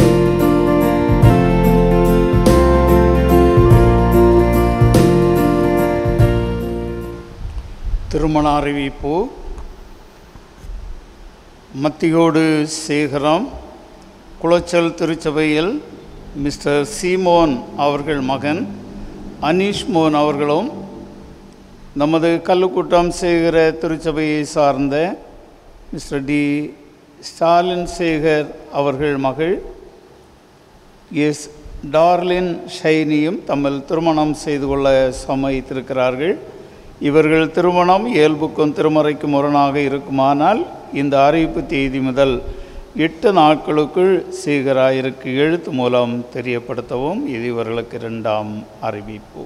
திருமண அறிவிப்பு மத்தியோடு சேகரம் குளச்சல் திருச்சபையில் மிஸ்டர் சீமோன் அவர்கள் மகன் அனீஷ் மோன் அவர்களும் நமது கல்லுக்கூட்டம் செய்கிற திருச்சபையை சார்ந்த மிஸ்டர் டி ஸ்டாலின் சேகர் அவர்கள் மகள் எஸ் டார்லின் ஷைனியும் தம்மில் திருமணம் செய்து கொள்ள சம்மதித்திருக்கிறார்கள் இவர்கள் திருமணம் இயல்புக்கும் திருமறைக்கும் முரணாக இருக்குமானால் இந்த அறிவிப்பு தேதி முதல் எட்டு நாட்களுக்குள் சேகராயிருக்கு எழுத்து மூலம் தெரியப்படுத்தவும் இது இவர்களுக்கு இரண்டாம் அறிவிப்பு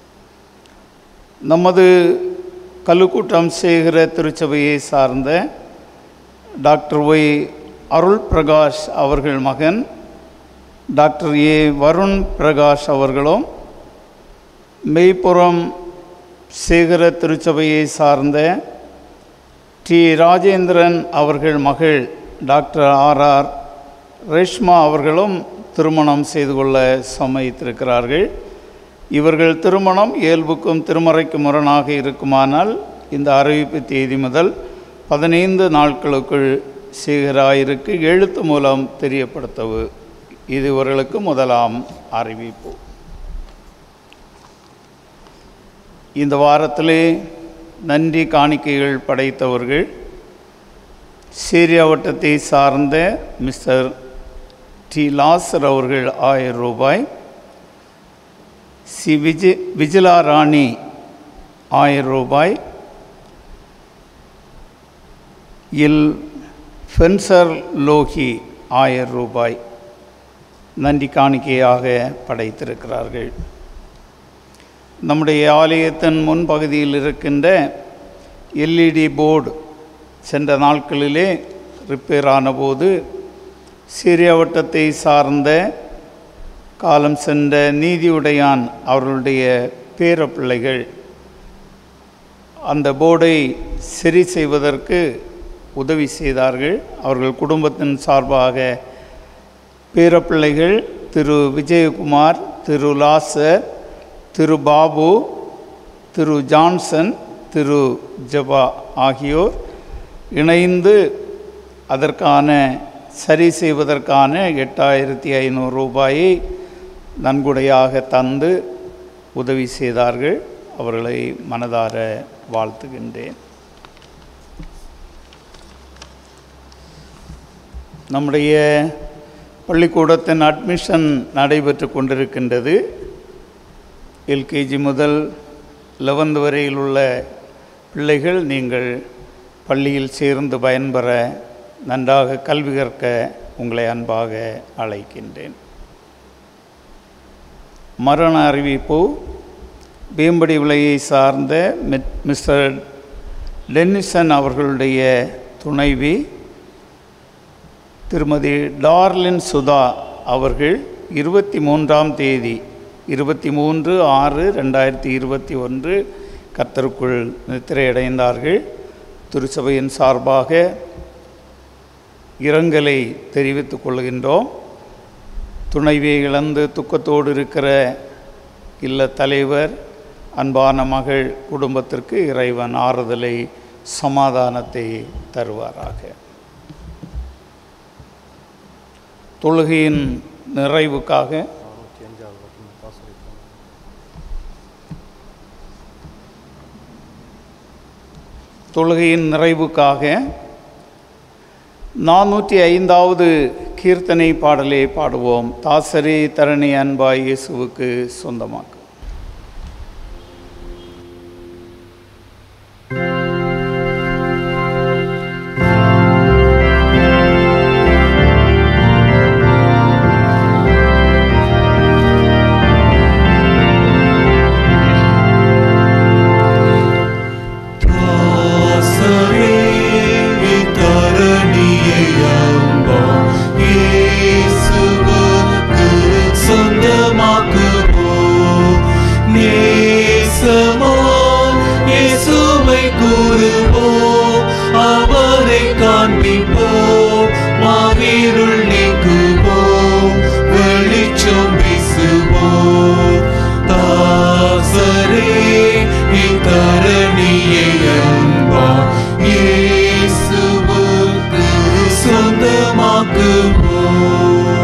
நமது கல்லுக்கூட்டம் செய்கிற திருச்சபையை சார்ந்த டாக்டர் ஒய் அருள் பிரகாஷ் அவர்கள் மகன் டாக்டர் ஏ வருண் பிரகாஷ் அவர்களும் மெய்ப்புறம் சேகர திருச்சபையை சார்ந்த டி ராஜேந்திரன் அவர்கள் மகள் டாக்டர் ஆர் ஆர் ரேஷ்மா அவர்களும் திருமணம் செய்து கொள்ள சம்மதித்திருக்கிறார்கள் இவர்கள் திருமணம் இயல்புக்கும் திருமறைக்கும் முரணாக இருக்குமானால் இந்த அறிவிப்பு தேதி முதல் பதினைந்து நாட்களுக்குள் சேகராயிருக்கு எழுத்து மூலம் தெரியப்படுத்தவு இது இவர்களுக்கு முதலாம் அறிவிப்பு இந்த வாரத்திலே நன்றி காணிக்கைகள் படைத்தவர்கள் சீரியா வட்டத்தை சார்ந்த மிஸ்டர் டி லாசர் அவர்கள் ஆயிரம் ரூபாய் சி விஜி விஜிலா ராணி ஆயிரம் ரூபாய் இல் ஃபென்சர் லோகி ஆயிரம் ரூபாய் நன்றி காணிக்கையாக படைத்திருக்கிறார்கள் நம்முடைய ஆலயத்தின் முன்பகுதியில் இருக்கின்ற எல்இடி போர்டு சென்ற நாட்களிலே ரிப்பேர் ஆனபோது சீரிய வட்டத்தை சார்ந்த காலம் சென்ற நீதியுடையான் அவர்களுடைய பேரப்பிள்ளைகள் அந்த போர்டை சரி செய்வதற்கு உதவி செய்தார்கள் அவர்கள் குடும்பத்தின் சார்பாக பேரப்பிள்ளைகள் திரு விஜயகுமார் திரு லாசர் திரு பாபு திரு ஜான்சன் திரு ஜபா ஆகியோர் இணைந்து அதற்கான சரி செய்வதற்கான எட்டாயிரத்தி ஐநூறு ரூபாயை நன்கொடையாக தந்து உதவி செய்தார்கள் அவர்களை மனதார வாழ்த்துகின்றேன் நம்முடைய பள்ளிக்கூடத்தின் அட்மிஷன் நடைபெற்று கொண்டிருக்கின்றது எல்கேஜி முதல் லெவன்த் வரையில் உள்ள பிள்ளைகள் நீங்கள் பள்ளியில் சேர்ந்து பயன்பெற நன்றாக கல்வி கற்க உங்களை அன்பாக அழைக்கின்றேன் மரண அறிவிப்பு வேம்படி விலையை சார்ந்த மிட் மிஸ்டர் டென்னிசன் அவர்களுடைய துணைவி திருமதி டார்லின் சுதா அவர்கள் இருபத்தி மூன்றாம் தேதி இருபத்தி மூன்று ஆறு ரெண்டாயிரத்தி இருபத்தி ஒன்று கத்தருக்குள் நித்திரையடைந்தார்கள் திருச்சபையின் சார்பாக இரங்கலை தெரிவித்துக் கொள்கின்றோம் துணைவியை இழந்து துக்கத்தோடு இருக்கிற இல்ல தலைவர் அன்பான மகள் குடும்பத்திற்கு இறைவன் ஆறுதலை சமாதானத்தை தருவாராக தொழுகையின் நிறைவுக்காக தொழுகையின் நிறைவுக்காக நானூற்றி ஐந்தாவது கீர்த்தனை பாடலை பாடுவோம் தாசரே தரணி அன்பாய் இயேசுவுக்கு சொந்தமாக்கு சொந்தமாக்குவோம்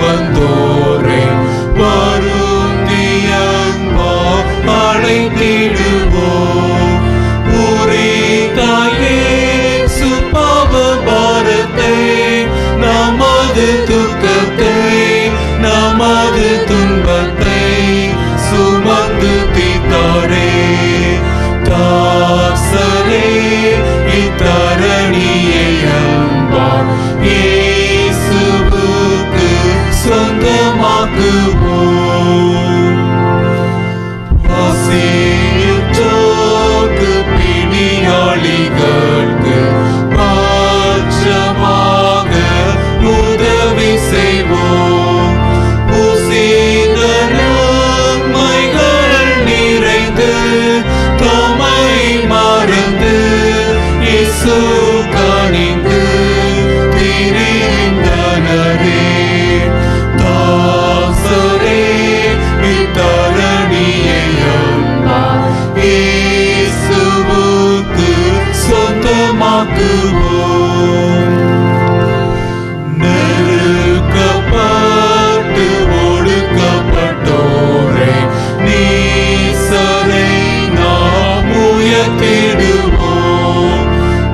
வந்தோரே வருந்தியன்பா அழைத்திடுவோம் உரிதாயே சுபாவ பாரத்தை நமது துக்கத்தை நமது துன்பத்தை சுமந்து தீத்தாரே தாசரே இத்தரணியை அன்பார் இயேசுவுக்கு சொந்தமாக்குவோம் பசியுற்றோர்க்கு பிணியாளிகளுக்கு பாற்றமாக உதவி செய்வோம் உசித நன்மைகள் நிறைந்து தம்மை மறந்து இயேசு கணிந்து திரிந்தனரே தாசரே இத்தரணியை அன்பா இயேசுவுக்கு சொந்தமாக்குவோம் நெருக்கப்பட்டு ஒடுக்கப்பட்டோரை நீசரை நாம் உயர்த்திடுவோம்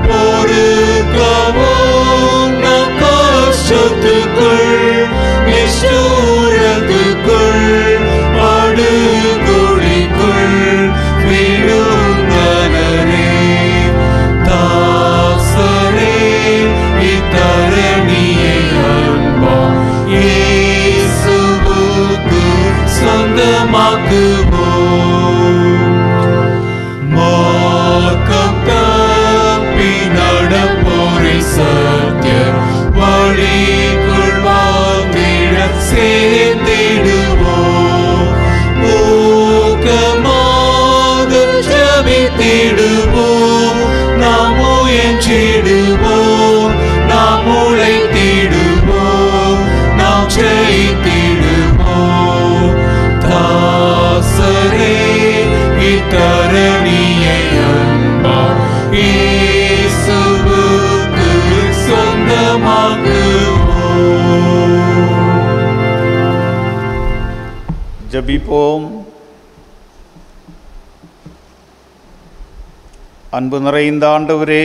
பொறுக்கவும் நம் கஷ்டத்துக்குள் நிஷ்டூரத்துக்குள் படுகொழிக்குள் விழுந்தனரே தாசரே இத்தரணியை அன்பா இயேசுவுக்கு சொந்தமாக்குவோம் மார்க்கம் தப்பி நடப்போரை சத்திய வழிக்குள் வாழ்ந்திட சேர்ந்திடுவோம் ஊக்கமாக ஜபித்திடுவோம் நாம் முயன்றிடுவோம் நாம் உழைத்திடுவோம் நாம் ஜெயித்திடுவோம் தாசரே இத்தரணியை அன்பா இயேசுவுக்கு சொந்தமாக்குவோம் ஜபிப்போம் அன்பு நிறைந்த ஆண்டவரே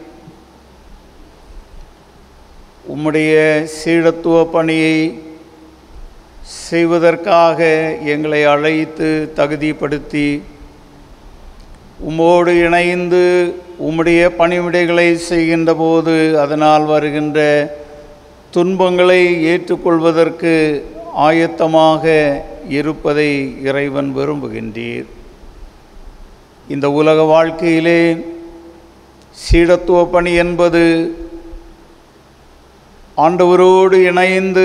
உம்முடைய சீடத்துவ பணியை செய்வதற்காக எங்களை அழைத்து தகுதிப்படுத்தி உம்மோடு இணைந்து உம்முடைய பணிவிடைகளை செய்கின்ற போது அதனால் வருகின்ற துன்பங்களை ஏற்றுக்கொள்வதற்கு ஆயத்தமாக இருப்பதை இறைவன் விரும்புகின்றீர் இந்த உலக வாழ்க்கையிலே சீடத்துவ பணி என்பது ஆண்டவரோடு இணைந்து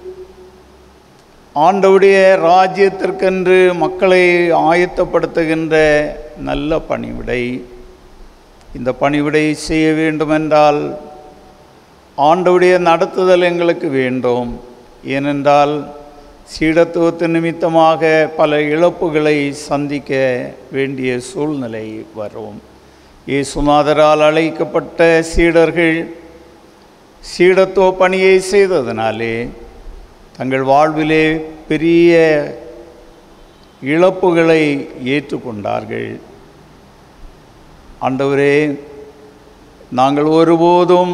ஆண்டவுடைய ராஜ்யத்திற்கென்று மக்களை ஆயத்தப்படுத்துகின்ற நல்ல பணிவிடை இந்த பணிவிடை செய்ய வேண்டுமென்றால் ஆண்டவுடைய நடத்துதல் எங்களுக்கு வேண்டும் ஏனென்றால் சீடத்துவத்தின் நிமித்தமாக பல இழப்புகளை சந்திக்க வேண்டிய சூழ்நிலை வரும் இயேசுநாதரால் அழைக்கப்பட்ட சீடர்கள் சீடத்துவ பணியை செய்ததினாலே தங்கள் வாழ்விலே பெரிய இழப்புகளை ஏற்றுக்கொண்டார்கள் ஆண்டவரே நாங்கள் ஒருபோதும்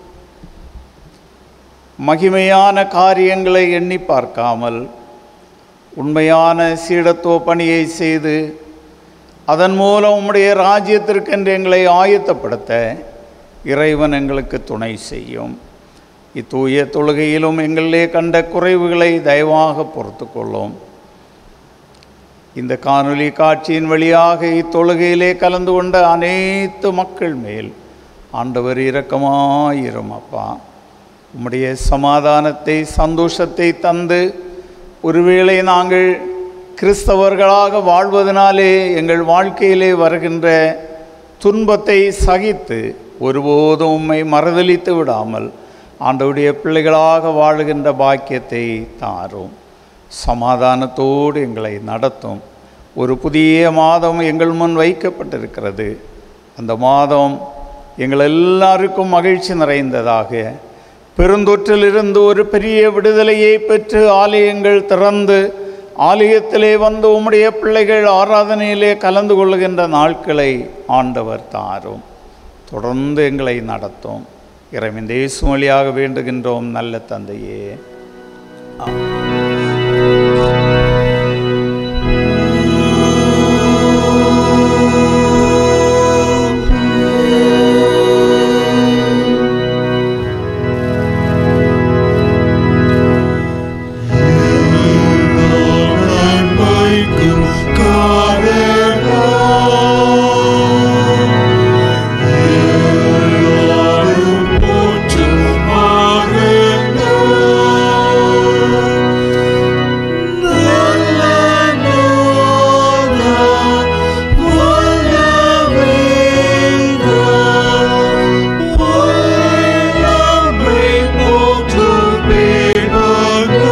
மகிமையான காரியங்களை எண்ணி பார்க்காமல் உண்மையான சீடத்துவ பணியை செய்து அதன் மூலம் உம்முடைய ராஜ்யத்திற்கென்று எங்களை ஆயத்தப்படுத்த இறைவன் எங்களுக்கு துணை செய்யும் இத்தூய தொழுகையிலும் எங்களிலே கண்ட குறைவுகளை தயவாக பொறுத்து கொள்ளும் இந்த காணொளி காட்சியின் வழியாக இத்தொழுகையிலே கலந்து கொண்ட அனைத்து மக்கள் மேல் ஆண்டவர் இரக்கமாயிரும் அப்பா உம்முடைய சமாதானத்தை சந்தோஷத்தை தந்து ஒருவேளை நாங்கள் கிறிஸ்தவர்களாக வாழ்வதனாலே எங்கள் வாழ்க்கையிலே வருகின்ற துன்பத்தை சகித்து ஒருபோதும் உம்மை மறுதலித்து விடாமல் ஆண்டவருடைய பிள்ளைகளாக வாழுகின்ற பாக்கியத்தை தாரும் சமாதானத்தோடு எங்களை நடத்தும் ஒரு புதிய மாதம் எங்கள் முன் வைக்கப்பட்டிருக்கிறது அந்த மாதம் எங்கள் எல்லாருக்கும் மகிழ்ச்சி நிறைந்ததாக பெருந்தொற்றிலிருந்து ஒரு பெரிய விடுதலையை பெற்று ஆலயங்கள் திறந்து ஆலயத்திலே வந்து உம்முடைய பிள்ளைகள் ஆராதனையிலே கலந்து கொள்ளுகின்ற நாட்களை ஆண்டவர் தாரும் தொடர்ந்து எங்களை நடத்தும் இறைவன் தேசு வழியாக வேண்டுகின்றோம் நல்ல தந்தையே நன்மைக்கும் காரணம் எல்லாரும் போற்றும் ஆரணம் நல்ல நாதா வல்லமைந்தா வல்லமை போற்றும் பேரானா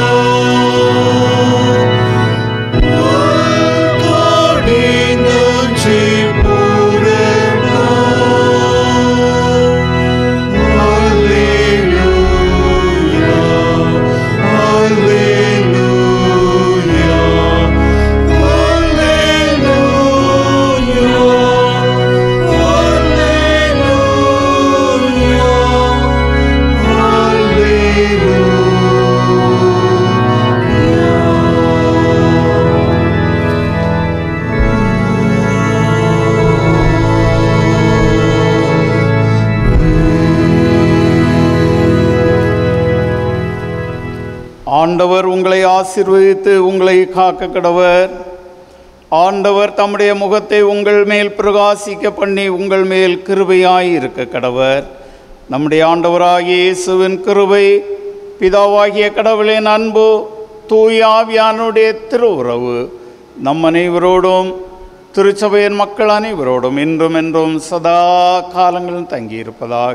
ஆண்டவர் உங்களை ஆசீர்வதித்து உங்களை காக்க கடவர் ஆண்டவர் தம்முடைய முகத்தை உங்கள் மேல் பிரகாசிக்க பண்ணி உங்கள் மேல் கிருபையாய் இருக்க கடவர் நம்முடைய ஆண்டவராகிய இயேசுவின் கிருபை பிதாவாகிய கடவுளின் அன்பு தூயாவியானுடைய திருவுறவு நம் அனைவரோடும் திருச்சபையின் மக்கள் அனைவரோடும் இன்றும் என்றும் சதா காலங்களும் தங்கியிருப்பதாக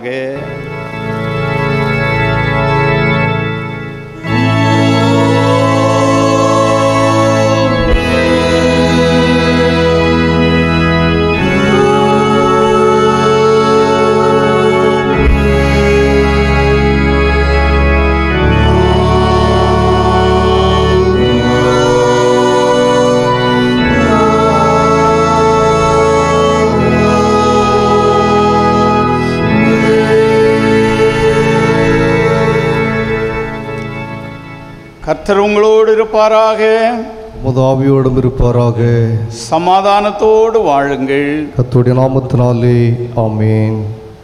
கர்த்தர் உங்களோடு இருப்பாராக உமது ஆவியோடும் இருப்பாராக சமாதானத்தோடு வாழுங்கள் கர்த்தருடைய நாமத்தினாலே ஆமேன்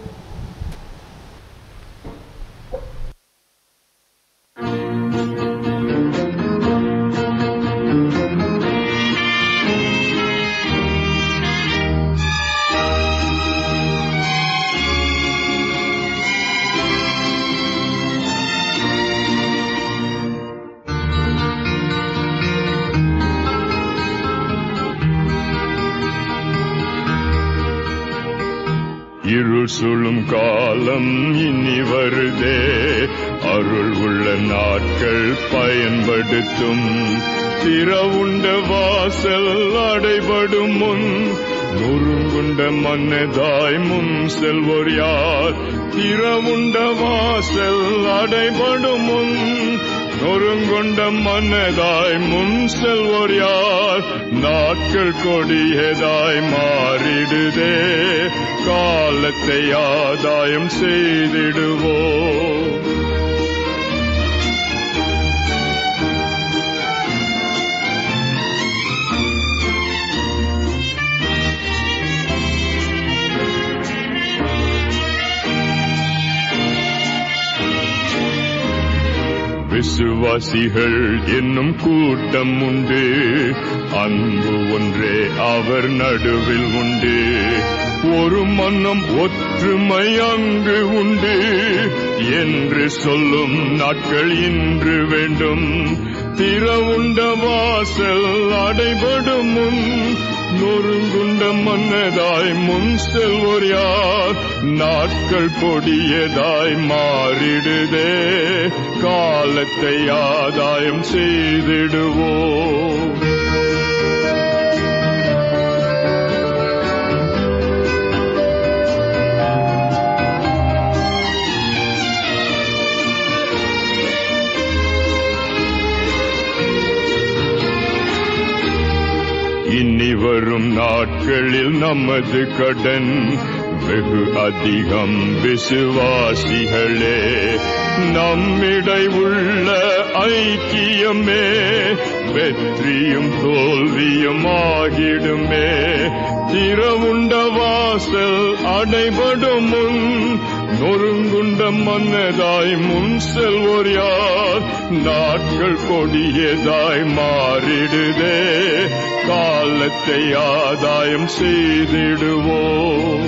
இருள் சுழும் காலம் இனி வருதே அருள் உள்ள நாட்கள் பயன்படுத்தும் திறவுண்ட வாசல் அடைபடும் முன் நொறுங்குண்ட மன்னதாய் முன் செல்வோர் யார் திறவுண்ட வாசல் அடைபடும் முன் நொறுங்கொண்ட மன்னதாய் முன் செல்வோர் யார் நாட்கள் கொடியதாய் மாறிடுதே காலத்தை ஆதாயம் செய்திடுவோம் விசுவாசிகள் என்னும் கூட்டம் உண்டு அன்பு ஒன்றே அவர் நடுவில் உண்டு ஒரு மன்னம் ஒற்றுமை அங்கு உண்டு என்று சொல்லும் நாட்கள் இன்று வேண்டும் திறவுண்ட வாசல் அடைபடும் முன் நொறுங்குண்ட மன்னதாய் முன் செல்வோர் யார் நாட்கள் கொடியதாய் மாறிடுதே காலத்தை ஆதாயம் செய்திடுவோம் நாட்களில் நமது கடன் வெகு அதிகம் விசுவாசிகளே நம்மிடை உள்ள ஐக்கியமே வெற்றியும் தோல்வியும் ஆகிடுமே திறவுண்ட வாசல் அடைபடும் முன் நொறுங்குண்ட மன்னதாய் முன் செல்வோர் யார் நாட்கள் கொடியதாய் மாறிடுதே காலத்தை ஆதாயம் செய்திடுவோம்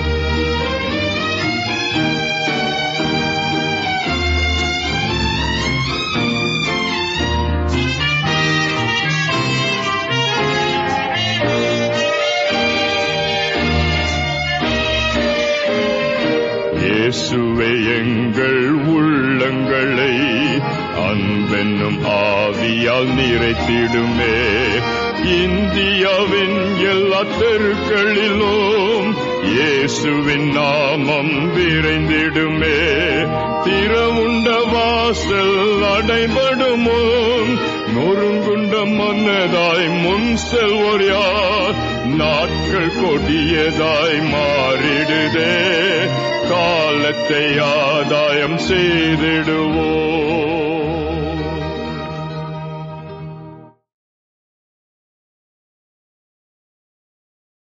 இயேசுவே எங்கள் உள்ளங்களை அன்பென்னும் ஆவியால் நிறைத்திடுமே இந்தியாவின் எல்லா தெருக்களிலும் இயேசுவின் நாமம் விரைந்திடுமே திறவுண்ட வாசல் அடைபடுமோ நொறுங்குண்ட மன்னதாய் முன் செல்வோர் யார் நாட்கள் கொடியதாய் மாறிடுதே காலத்தை ஆதாயம் செய்திடுவோம்